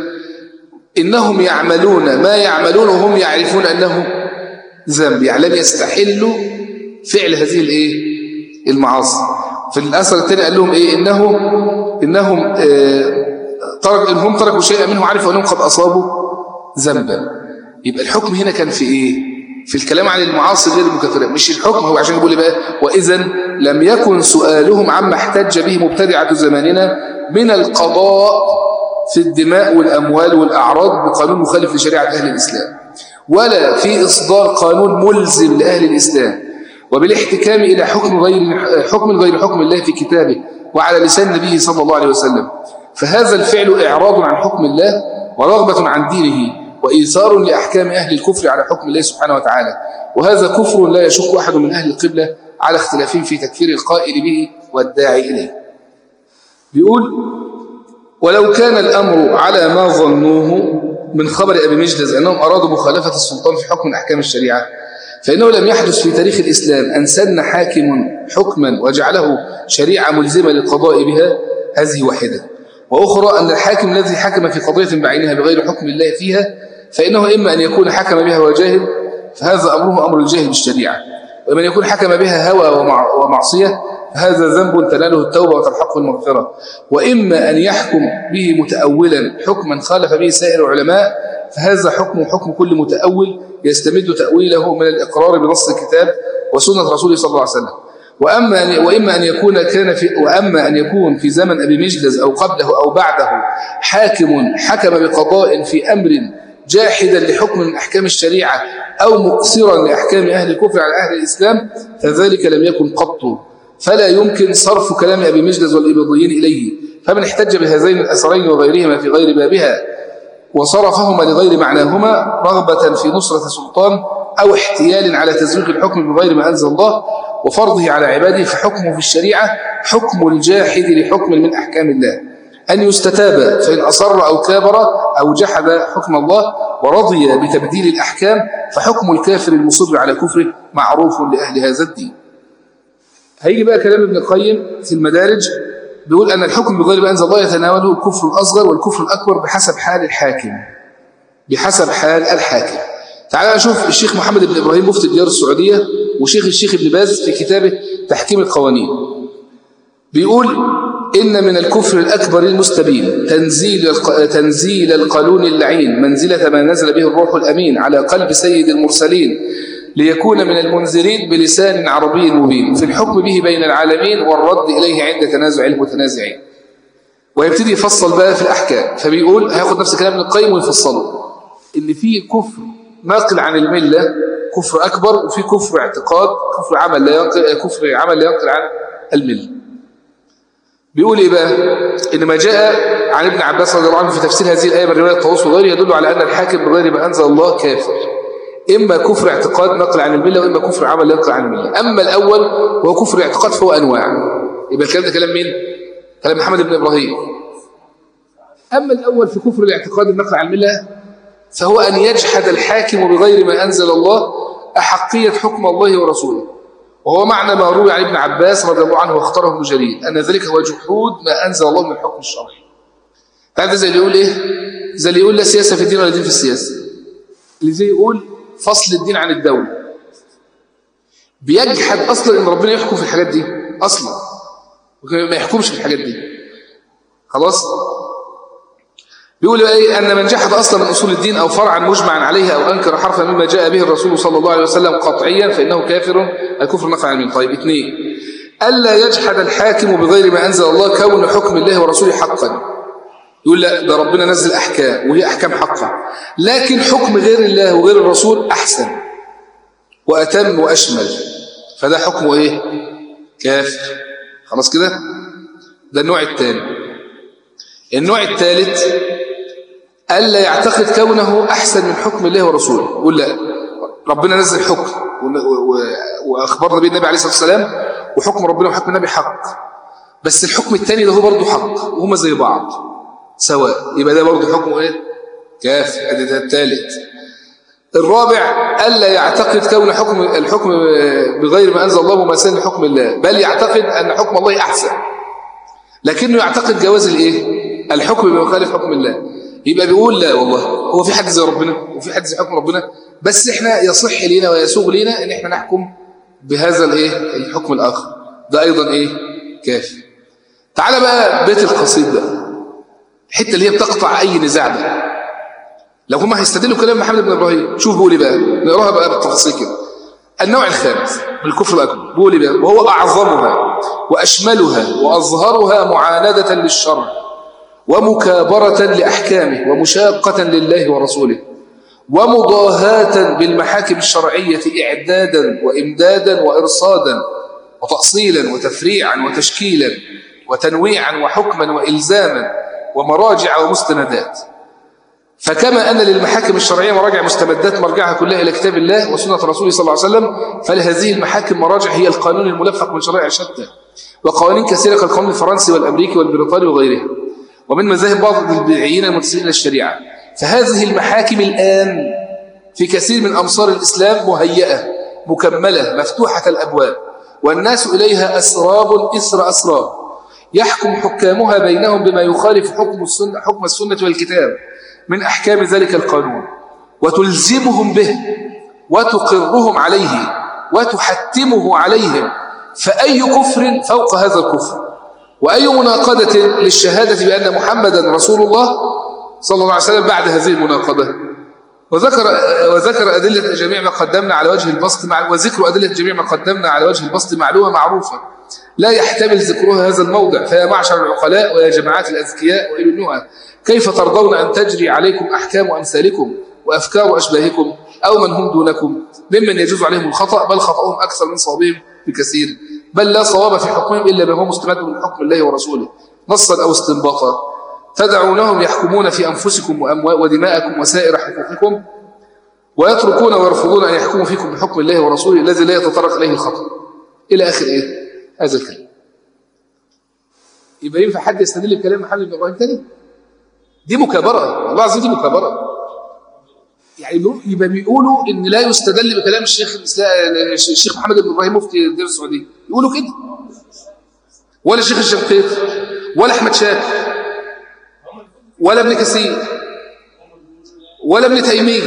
إنهم يعملون ما يعملون وهم يعرفون أنه ذنب يعني لم يستحلوا فعل هذه الايه المعاصي في الأثر الثاني قال لهم إيه إنه إنهم آه ترك إنهم تركوا شيئا منه عرفوا أنهم قد أصابوا ذنبا يبقى الحكم هنا كان في إيه في الكلام عن المعاصي غير المكفرة مش الحكم هو عشان يقول بقى وإذا لم يكن سؤالهم عما احتج به مبتدعة زماننا من القضاء في الدماء والأموال والأعراض بقانون مخالف لشريعة أهل الإسلام ولا في إصدار قانون ملزم لأهل الإسلام وبالاحتكام إلى حكم غير حكم غير حكم الله في كتابه وعلى لسان نبيه صلى الله عليه وسلم فهذا الفعل إعراض عن حكم الله ورغبة عن دينه وإيثار لأحكام أهل الكفر على حكم الله سبحانه وتعالى وهذا كفر لا يشك أحد من أهل القبلة على اختلافهم في تكفير القائل به والداعي إليه بيقول ولو كان الأمر على ما ظنوه من خبر أبي مجلس أنهم أرادوا مخالفة السلطان في حكم أحكام الشريعة فإنه لم يحدث في تاريخ الإسلام أن سن حاكم حكما وجعله شريعة ملزمة للقضاء بها هذه واحدة وأخرى أن الحاكم الذي حكم في قضية بعينها بغير حكم الله فيها فإنه إما أن يكون حكم بها وجاهل فهذا أمره أمر الجاهل بالشريعة وإما أن يكون حكم بها هوى ومعصية فهذا ذنب تناله التوبة وتلحقه المغفرة وإما أن يحكم به متأولا حكما خالف به سائر العلماء فهذا حكم حكم كل متأول يستمد تأويله من الإقرار بنص الكتاب وسنة رسوله صلى الله عليه وسلم وأما أن وإما أن يكون كان في وأما أن يكون في زمن أبي مجلس أو قبله أو بعده حاكم حكم بقضاء في أمر جاحدا لحكم من أحكام الشريعة أو مؤثرا لأحكام أهل الكفر على أهل الإسلام فذلك لم يكن قط فلا يمكن صرف كلام أبي مجلس والإباضيين إليه فمن احتج بهذين الأثرين وغيرهما في غير بابها وصرفهما لغير معناهما رغبة في نصرة سلطان أو احتيال على تزويق الحكم بغير ما أنزل الله وفرضه على عباده فحكمه في الشريعة حكم الجاحد لحكم من أحكام الله أن يستتاب فإن أصر أو كابر أو جحد حكم الله ورضي بتبديل الأحكام فحكم الكافر المصر على كفره معروف لأهل هذا الدين هيجي بقى كلام ابن القيم في المدارج بيقول أن الحكم بغير ما أنزل الله يتناوله الكفر الأصغر والكفر الأكبر بحسب حال الحاكم بحسب حال الحاكم تعال نشوف الشيخ محمد بن إبراهيم مفتي الديار السعودية وشيخ الشيخ ابن باز في كتابه تحكيم القوانين بيقول إن من الكفر الأكبر المستبين تنزيل تنزيل القانون اللعين منزلة ما نزل به الروح الأمين على قلب سيد المرسلين ليكون من المنذرين بلسان عربي مبين في الحكم به بين العالمين والرد إليه عند تنازع المتنازعين ويبتدي يفصل بقى في الأحكام فبيقول هياخد نفس كلام ابن القيم ويفصله إن في كفر ناقل عن الملة كفر أكبر وفي كفر اعتقاد كفر عمل لا ينقل كفر عمل لا ينقل عن الملة بيقول إيه بقى إن ما جاء عن ابن عباس رضي الله عنه في تفسير هذه الآية من رواية الطاووس وغيره يدل على أن الحاكم بغير ما أنزل الله كافر إما كفر اعتقاد نقل عن الملة وإما كفر عمل ينقل عن الملة أما الأول وهو كفر اعتقاد فهو أنواع يبقى الكلام ده كلام مين؟ كلام محمد بن إبراهيم أما الأول في كفر الاعتقاد النقل عن الملة فهو أن يجحد الحاكم بغير ما أنزل الله أحقية حكم الله ورسوله وهو معنى ما روي عن ابن عباس رضي الله عنه واختاره ابن جرير أن ذلك هو جحود ما أنزل الله من الحكم الشرعي تعرف زي اللي يقول إيه؟ زي اللي يقول لا سياسة في الدين ولا دين في السياسة اللي زي يقول فصل الدين عن الدولة بيجحد أصلا إن ربنا يحكم في الحاجات دي أصلا ما يحكمش في الحاجات دي خلاص بيقول ايه أن من جحد أصلا من أصول الدين أو فرعا مجمعا عليه أو أنكر حرفا مما جاء به الرسول صلى الله عليه وسلم قطعيا فإنه كافر الكفر نفع من طيب اثنين ألا يجحد الحاكم بغير ما أنزل الله كون حكم الله ورسوله حقا يقول لا ده ربنا نزل أحكام وهي أحكام حقا لكن حكم غير الله وغير الرسول أحسن وأتم وأشمل فده حكمه إيه كافر خلاص كده ده النوع الثاني النوع الثالث ألا يعتقد كونه أحسن من حكم الله ورسوله يقول لا ربنا نزل حكم وأخبرنا به النبي عليه الصلاة والسلام وحكم ربنا وحكم النبي حق بس الحكم الثاني ده هو برضه حق وهما زي بعض سواء يبقى ده برضه حكمه ايه كافر ادي ده الثالث الرابع ألا يعتقد كون حكم الحكم بغير ما أنزل الله مماثلا لحكم الله بل يعتقد أن حكم الله أحسن لكنه يعتقد جواز الايه الحكم بما يخالف حكم الله يبقى بيقول لا والله هو في حد زي ربنا وفي حد زي حكم ربنا بس احنا يصح لينا ويسوغ لينا ان احنا نحكم بهذا الايه الحكم الاخر ده ايضا ايه كافي تعال بقى بيت القصيد بقى الحته اللي هي بتقطع اي نزاع ده لو هم هيستدلوا كلام محمد بن ابراهيم شوف بيقول ايه بقى نقراها بقى بالتفاصيل كده النوع الخامس من الكفر الاكبر بيقول ايه بقى وهو اعظمها واشملها واظهرها معانده للشرع ومكابرة لأحكامه ومشاقة لله ورسوله ومضاهاة بالمحاكم الشرعية إعدادا وإمدادا وإرصادا وتأصيلا وتفريعا وتشكيلا وتنويعا وحكما وإلزاما ومراجع ومستندات فكما أن للمحاكم الشرعية مراجع مستمدات مرجعها كلها إلى كتاب الله وسنة رسوله صلى الله عليه وسلم فلهذه المحاكم مراجع هي القانون الملفق من شرائع شتى وقوانين كثيرة كالقانون الفرنسي والأمريكي والبريطاني وغيرها ومن مذاهب بعض البدعيين المنتسبين إلى الشريعة فهذه المحاكم الآن في كثير من أمصار الإسلام مهيئة مكملة مفتوحة الأبواب والناس إليها أسراب إسر أسراب يحكم حكامها بينهم بما يخالف حكم السنة, حكم السنة والكتاب من أحكام ذلك القانون وتلزمهم به وتقرهم عليه وتحتمه عليهم فأي كفر فوق هذا الكفر وأي مناقضة للشهادة بأن محمدا رسول الله صلى الله عليه وسلم بعد هذه المناقضة وذكر وذكر أدلة جميع ما قدمنا على وجه البسط مع وذكر أدلة جميع ما قدمنا على وجه البسط معلومة معروفة لا يحتمل ذكرها هذا الموضع فيا معشر العقلاء ويا جماعات الأذكياء وإلى النهى كيف ترضون أن تجري عليكم أحكام أمثالكم وأفكار أشباهكم أو من هم دونكم ممن يجوز عليهم الخطأ بل خطأهم أكثر من صوابهم بكثير بل لا صواب في حكمهم إلا ما هو مستمد من حكم الله ورسوله نصا أو استنباطا تدعونهم يحكمون في أنفسكم ودماءكم وسائر حقوقكم ويتركون ويرفضون أن يحكموا فيكم بحكم الله ورسوله الذي لا يتطرق إليه الخطأ إلى آخر إيه؟ هذا الكلام يبقى ينفع حد يستدل بكلام محمد بن إبراهيم تاني؟ دي مكابرة والله العظيم دي مكابرة يعني يبقى بيقولوا ان لا يستدل بكلام الشيخ الشيخ محمد بن ابراهيم مفتي الدير السعوديه يقولوا كده ولا الشيخ الشنقيط ولا احمد شاكر ولا ابن كثير ولا ابن تيميه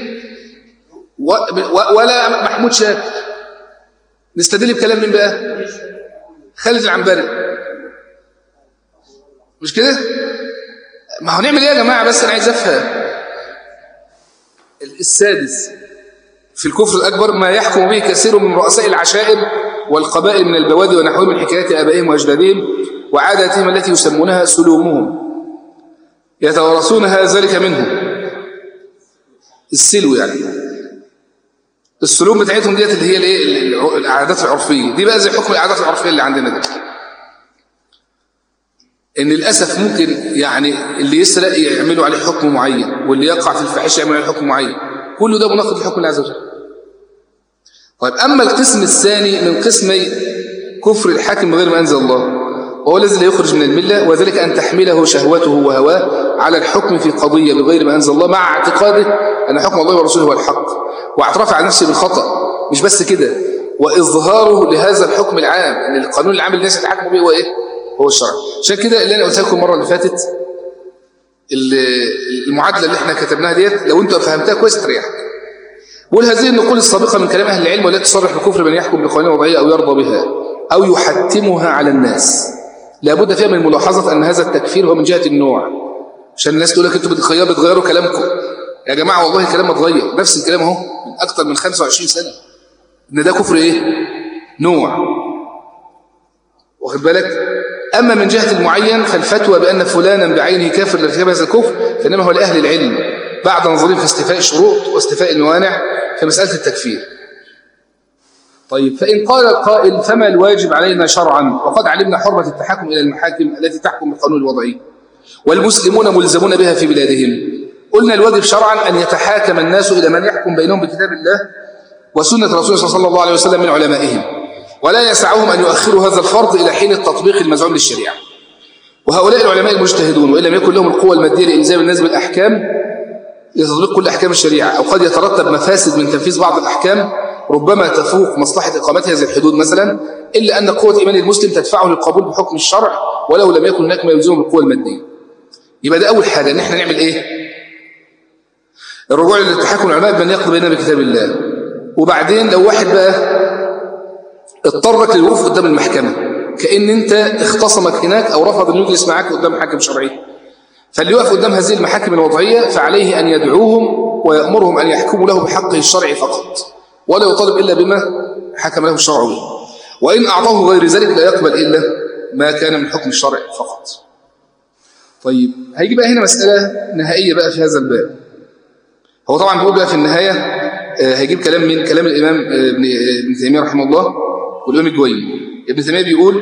ولا محمود شاكر نستدل بكلام مين بقى خالد العنبري مش كده ما هو نعمل ايه يا جماعه بس انا عايز افهم السادس في الكفر الأكبر ما يحكم به كثير من رؤساء العشائر والقبائل من البوادي ونحوهم من حكايات آبائهم وأجدادهم وعاداتهم التي يسمونها سلومهم يتوارثونها ذلك منهم السلو يعني السلوم بتاعتهم ديت اللي هي الايه العادات العرفيه دي بقى زي حكم العادات العرفيه اللي عندنا دي ان للاسف ممكن يعني اللي يسرق يعملوا عليه حكم معين واللي يقع في الفاحشه يعملوا عليه حكم معين كل ده مناقض لحكم الله عز وجل طيب اما القسم الثاني من قسمي كفر الحاكم بغير ما انزل الله وهو الذي لا يخرج من المله وذلك ان تحمله شهوته وهواه على الحكم في قضيه بغير ما انزل الله مع اعتقاده ان حكم الله ورسوله هو الحق واعتراف على نفسه بالخطا مش بس كده واظهاره لهذا الحكم العام ان القانون العام اللي الناس يتحكموا به هو ايه هو الشرع عشان كده اللي انا قلت لكم المره اللي فاتت المعادله اللي احنا كتبناها ديت لو انت فهمتها كويس تريح بقول هذه النقول السابقه من كلام اهل العلم والتي تصرح بكفر من يحكم بقوانين وضعيه او يرضى بها او يحتمها على الناس لابد فيها من ملاحظه ان هذا التكفير هو من جهه النوع عشان الناس تقول لك انتوا بتغيروا بتغيروا كلامكم يا جماعه والله الكلام ما اتغير نفس الكلام اهو من اكثر من 25 سنه ان ده كفر ايه نوع واخد بالك أما من جهة المعين فالفتوى بأن فلانا بعينه كافر لارتكاب هذا الكفر فإنما هو لأهل العلم بعد نظرهم في استفاء الشروط واستفاء الموانع في مسألة التكفير طيب فإن قال القائل فما الواجب علينا شرعا وقد علمنا حرمة التحكم إلى المحاكم التي تحكم بالقانون الوضعي والمسلمون ملزمون بها في بلادهم قلنا الواجب شرعا أن يتحاكم الناس إلى من يحكم بينهم بكتاب الله وسنة رسول صلى الله عليه وسلم من علمائهم ولا يسعهم أن يؤخروا هذا الفرض إلى حين التطبيق المزعوم للشريعة وهؤلاء العلماء المجتهدون وإن لم يكن لهم القوة المادية لإلزام الناس بالأحكام لتطبيق كل أحكام الشريعة أو قد يترتب مفاسد من تنفيذ بعض الأحكام ربما تفوق مصلحة إقامة هذه الحدود مثلا إلا أن قوة إيمان المسلم تدفعه للقبول بحكم الشرع ولو لم يكن هناك ما يلزمه بالقوة المادية يبقى ده أول حاجة إن إحنا نعمل إيه الرجوع للتحكم العلماء بمن يقضي بيننا بكتاب الله وبعدين لو واحد بقى اضطرك للوقوف قدام المحكمة كأن انت اختصمك هناك او رفض ان يجلس معك قدام حاكم شرعي فاللي يقف قدام هذه المحاكم الوضعية فعليه أن يدعوهم ويأمرهم أن يحكموا له بحقه الشرعي فقط ولا يطالب إلا بما حكم له الشرع به وإن أعطاه غير ذلك لا يقبل إلا ما كان من حكم الشرع فقط طيب هيجي بقى هنا مسألة نهائية بقى في هذا الباب هو طبعا بيقول بقى في النهاية هيجيب كلام من كلام الإمام ابن تيمية رحمه الله والإمام الجويني ابن تيمية بيقول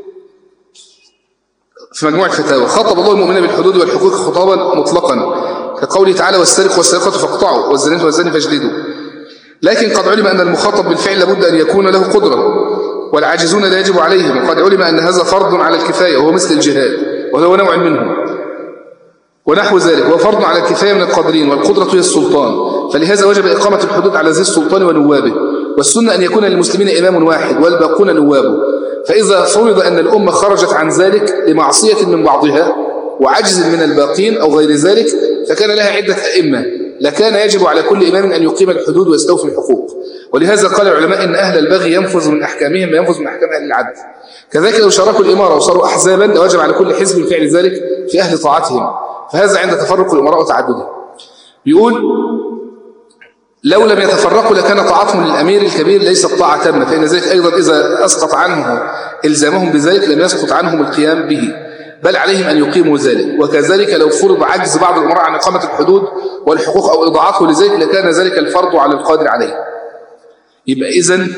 في مجموعة فتاوى خاطب الله المؤمنين بالحدود والحقوق خطابا مطلقا كقوله تعالى والسرق والسرقة فاقطعوا والزنات والزاني فاجلدوا لكن قد علم أن المخاطب بالفعل لابد أن يكون له قدرة والعاجزون لا يجب عليهم وقد علم أن هذا فرض على الكفاية وهو مثل الجهاد وهو نوع منه ونحو ذلك هو فرض على الكفاية من القادرين والقدرة هي السلطان فلهذا وجب إقامة الحدود على ذي السلطان ونوابه والسنة أن يكون للمسلمين إمام واحد والباقون نوابه فإذا فرض أن الأمة خرجت عن ذلك لمعصية من بعضها وعجز من الباقين أو غير ذلك فكان لها عدة أئمة لكان يجب على كل إمام أن يقيم الحدود ويستوفي الحقوق ولهذا قال العلماء إن أهل البغي ينفذ من أحكامهم ما ينفذ من أحكام أهل العدل كذلك لو شاركوا الإمارة وصاروا أحزابا لوجب على كل حزب فعل ذلك في أهل طاعتهم فهذا عند تفرق الأمراء وتعددهم بيقول لو لم يتفرقوا لكان طاعتهم للأمير الكبير ليست طاعة تامة فإن ذلك أيضا إذا أسقط عنه إلزامهم بذلك لم يسقط عنهم القيام به بل عليهم أن يقيموا ذلك وكذلك لو فرض عجز بعض الأمراء عن إقامة الحدود والحقوق أو إضاعته لذلك لكان ذلك الفرض على القادر عليه يبقى إذن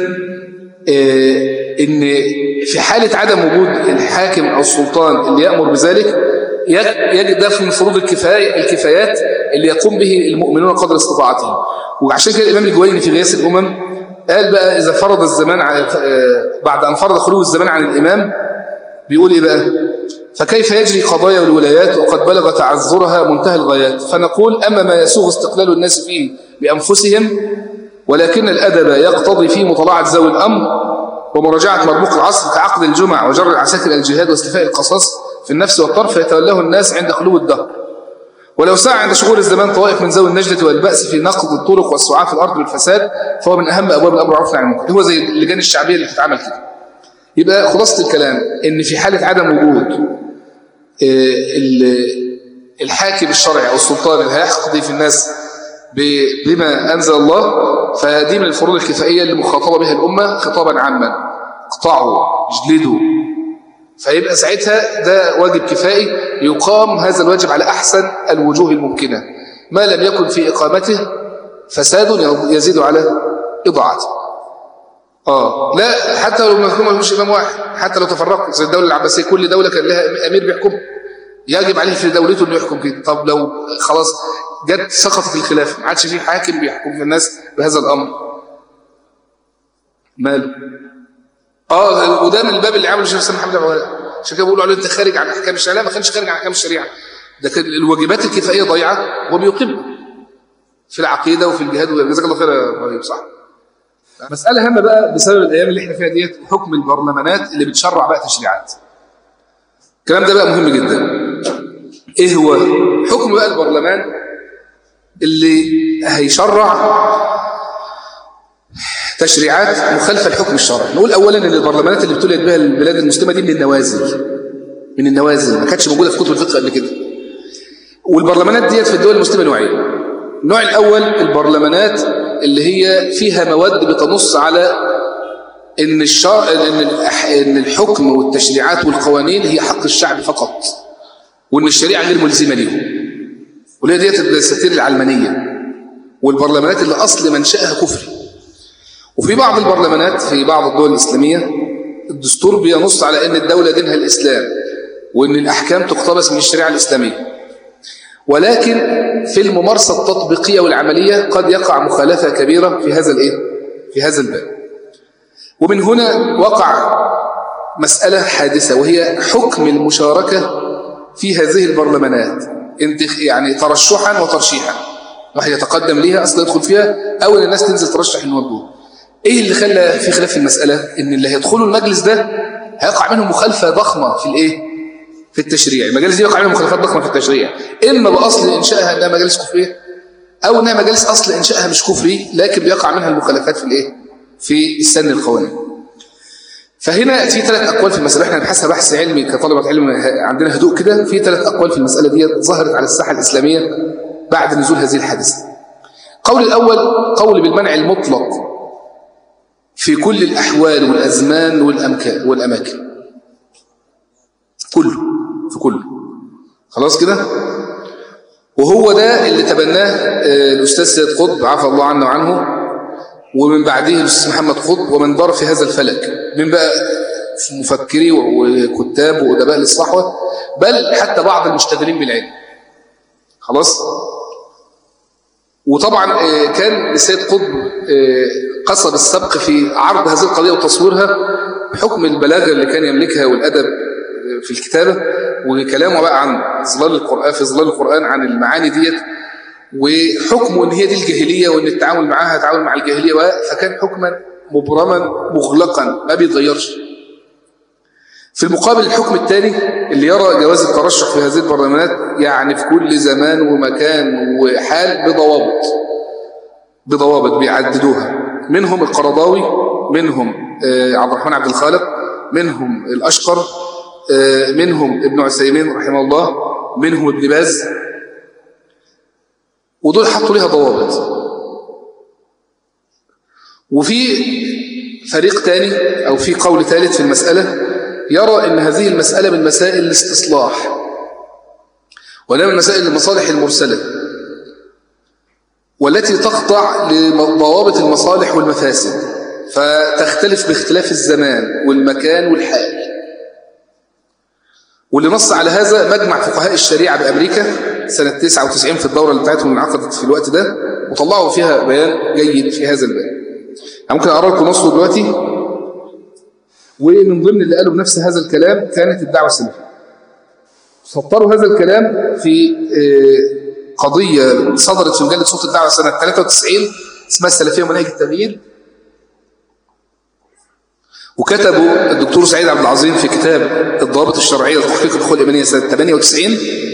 إن في حالة عدم وجود الحاكم أو السلطان اللي يأمر بذلك يجد ده من فروض الكفاية الكفايات اللي يقوم به المؤمنون قدر استطاعتهم وعشان كده الإمام الجويني في غياث الأمم قال بقى إذا فرض الزمان بعد أن فرض خلو الزمان عن الإمام بيقول إيه بقى فكيف يجري قضايا الولايات وقد بلغ تعذرها منتهى الغايات فنقول أما ما يسوغ استقلال الناس فيه بأنفسهم ولكن الأدب يقتضي فيه مطالعة ذوي الأمر ومراجعة مربوق العصر كعقد الجمع وجر العساكر الجهاد واستفاء القصاص في النفس والطرف يتولاه الناس عند خلو الدهر ولو سعى عند شغول الزمان طوائف من ذوي النجدة والبأس في نقض الطرق والسعاة في الأرض بالفساد فهو من أهم أبواب الأمر والعرف عن المنكر هو زي اللجان الشعبية اللي بتتعمل كده يبقى خلاصة الكلام إن في حالة عدم وجود الحاكم الشرعي أو السلطان اللي هيقضي في الناس بما أنزل الله فهذه من الفروض الكفائية اللي مخاطبة بها الأمة خطابا عاما اقطعوا اجلدوا فيبقى ساعتها ده واجب كفائي يقام هذا الواجب على أحسن الوجوه الممكنة ما لم يكن في إقامته فساد يزيد على إضاعته آه لا حتى لو ما مش إمام واحد حتى لو تفرقوا زي الدولة العباسية كل دولة كان لها أمير بيحكم يجب عليه في دولته انه يحكم كده طب لو خلاص جت سقطت الخلافه ما عادش في حاكم بيحكم في الناس بهذا الامر ماله اه وده من الباب اللي عمله الشيخ سيدنا محمد عبد عشان كده بيقولوا عليه انت خارج عن احكام الشريعه ما كانش خارج عن احكام الشريعه ده كان الواجبات الكفائيه ضايعه وبيقيمها في العقيده وفي الجهاد جزاك الله خير يا ابراهيم صح مساله هامه بقى بسبب الايام اللي احنا فيها ديت حكم البرلمانات اللي بتشرع بقى تشريعات الكلام ده بقى مهم جدا ايه هو حكم بقى البرلمان اللي هيشرع تشريعات مخالفة لحكم الشرع نقول أولا أن البرلمانات اللي ابتليت بها البلاد المسلمة دي من النوازل من النوازل ما كانتش موجودة في كتب الفقه قبل كده والبرلمانات ديت في الدول المسلمة نوعين النوع الأول البرلمانات اللي هي فيها مواد بتنص على ان الشرع ان ان الحكم والتشريعات والقوانين هي حق الشعب فقط وان الشريعه غير ملزمه ليهم وليه ديت الدساتير العلمانيه والبرلمانات اللي اصل منشاها كفري وفي بعض البرلمانات في بعض الدول الاسلاميه الدستور بينص على ان الدوله دينها الاسلام وان الاحكام تقتبس من الشريعه الاسلاميه ولكن في الممارسه التطبيقيه والعمليه قد يقع مخالفه كبيره في هذا الايه في هذا الباب ومن هنا وقع مسألة حادثة وهي حكم المشاركة في هذه البرلمانات يعني ترشحا وترشيحا واحد يتقدم ليها أصلا يدخل فيها أو أن الناس تنزل ترشح النواب إيه اللي خلى في خلاف في المسألة إن اللي هيدخلوا المجلس ده هيقع منهم مخالفة ضخمة في الإيه في التشريع المجالس دي يقع منهم مخالفات ضخمة في التشريع إما بأصل إنشائها أنها مجالس كفرية أو أنها مجالس أصل إنشائها مش كفري لكن بيقع منها المخالفات في الإيه في السن القوانين فهنا في ثلاث أقوال في المسألة احنا نبحثها بحث علمي كطلبة علم عندنا هدوء كده في ثلاث أقوال في المسألة دي ظهرت على الساحة الإسلامية بعد نزول هذه الحادثة قول الأول قول بالمنع المطلق في كل الأحوال والأزمان والأمكان والأماكن كله في كله خلاص كده وهو ده اللي تبناه الأستاذ سيد قطب عفى الله عنه وعنه ومن بعده الأستاذ محمد قطب ومن دار في هذا الفلك من بقى مفكري وكتاب وأدباء للصحوة بل حتى بعض المشتغلين بالعلم خلاص وطبعا كان السيد قطب قصد السبق في عرض هذه القضية وتصويرها بحكم البلاغة اللي كان يملكها والأدب في الكتابة وكلامه بقى عن ظلال القرآن في ظلال القرآن عن المعاني ديت وحكمه ان هي دي الجاهلية وان التعامل معاها تعامل مع الجاهلية فكان حكما مبرما مغلقا ما بيتغيرش في المقابل الحكم الثاني اللي يرى جواز الترشح في هذه البرلمانات يعني في كل زمان ومكان وحال بضوابط بضوابط بيعددوها منهم القرضاوي منهم عبد الرحمن عبد الخالق منهم الأشقر منهم ابن عثيمين رحمه الله منهم ابن باز ودول حطوا ليها ضوابط وفي فريق تاني أو في قول ثالث في المسألة يرى أن هذه المسألة من مسائل الاستصلاح ولا من مسائل المصالح المرسلة والتي تخضع لضوابط المصالح والمفاسد فتختلف باختلاف الزمان والمكان والحال واللي نص على هذا مجمع فقهاء الشريعة بأمريكا سنة 99 في الدورة اللي بتاعتهم اللي انعقدت في الوقت ده وطلعوا فيها بيان جيد في هذا الباب ممكن أقرأ لكم نصه دلوقتي ومن ضمن اللي قالوا بنفس هذا الكلام كانت الدعوة السلفية سطروا هذا الكلام في قضية صدرت في مجلة صوت الدعوة سنة 93 اسمها السلفية ومناهج التغيير وكتبوا الدكتور سعيد عبد العظيم في كتاب الضوابط الشرعية لتحقيق الأخوة الإيمانية سنة 98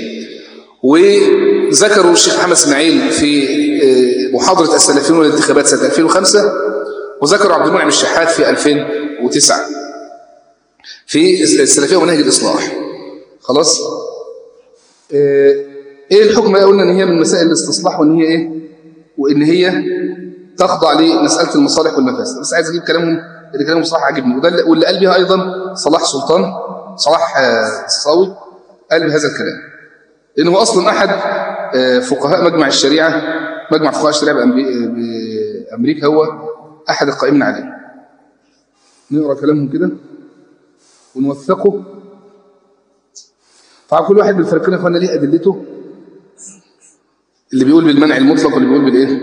وذكروا الشيخ محمد اسماعيل في محاضرة السلفيون والانتخابات سنة 2005 وذكروا عبد المنعم الشحات في 2009 في السلفية ومناهج الإصلاح خلاص ايه الحكم قلنا ان هي من مسائل الاستصلاح وان هي ايه وان هي تخضع لمسألة المصالح والمفاسد بس عايز اجيب كلامهم اللي كلامهم صلاح عجبني وده واللي قال بها ايضا صلاح سلطان صلاح الصاوي قال بهذا الكلام لانه اصلا احد فقهاء مجمع الشريعة مجمع فقهاء الشريعة بامريكا هو احد القائمين عليه نقرا كلامهم كده ونوثقه طبعا كل واحد من الفريقين يا اخوانا ليه ادلته اللي بيقول بالمنع المطلق واللي بيقول بالايه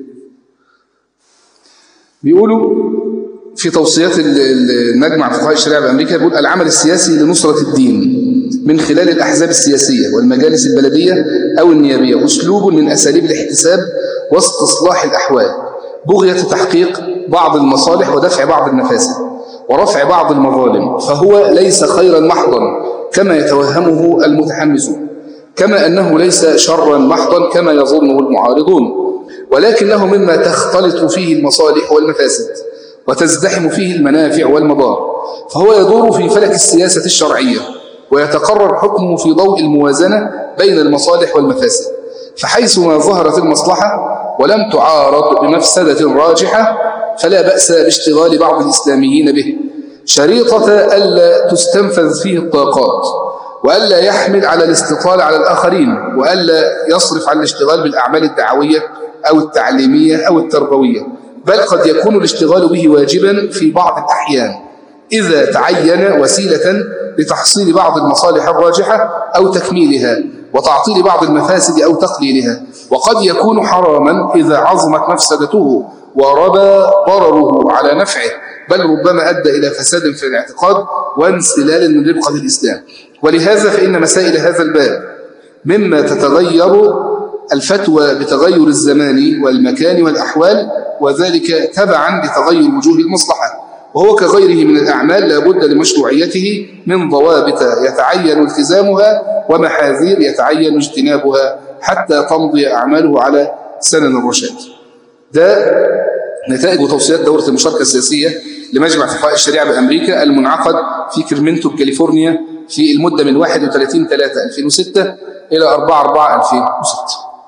بيقولوا في توصيات المجمع فقهاء الشريعه بامريكا بيقول العمل السياسي لنصره الدين من خلال الاحزاب السياسيه والمجالس البلديه او النيابيه اسلوب من اساليب الاحتساب واستصلاح الاحوال بغيه تحقيق بعض المصالح ودفع بعض المفاسد ورفع بعض المظالم فهو ليس خيرا محضا كما يتوهمه المتحمسون كما أنه ليس شرا محضا كما يظنه المعارضون ولكنه مما تختلط فيه المصالح والمفاسد وتزدحم فيه المنافع والمضار فهو يدور في فلك السياسة الشرعية ويتقرر حكمه في ضوء الموازنة بين المصالح والمفاسد فحيث ما ظهرت المصلحة ولم تعارض بمفسدة راجحة فلا بأس باشتغال بعض الإسلاميين به شريطة ألا تستنفذ فيه الطاقات وألا يحمل على الاستطالة على الآخرين وألا يصرف على الاشتغال بالأعمال الدعوية أو التعليمية أو التربوية بل قد يكون الاشتغال به واجبا في بعض الأحيان إذا تعين وسيلة لتحصيل بعض المصالح الراجحة أو تكميلها وتعطيل بعض المفاسد أو تقليلها وقد يكون حراما إذا عظمت مفسدته وربى ضرره على نفعه بل ربما أدى إلى فساد في الاعتقاد وانسلال من ربقة الإسلام ولهذا فإن مسائل هذا الباب مما تتغير الفتوى بتغير الزمان والمكان والأحوال وذلك تبعا لتغير وجوه المصلحة وهو كغيره من الأعمال لا بد لمشروعيته من ضوابط يتعين التزامها ومحاذير يتعين اجتنابها حتى تمضي أعماله على سنن الرشاد ده نتائج وتوصيات دورة المشاركة السياسية لمجمع فقهاء الشريعة بأمريكا المنعقد في كرمنتو بكاليفورنيا في المدة من 31 3 2006 إلى 4 4 2006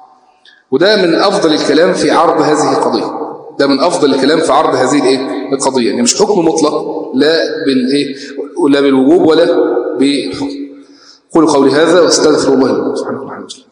وده من أفضل الكلام في عرض هذه القضية ده من أفضل الكلام في عرض هذه الإيه؟ القضية يعني مش حكم مطلق لا بالإيه ولا بالوجوب ولا بالحكم قولوا قولي هذا واستغفر الله سبحانه وتعالى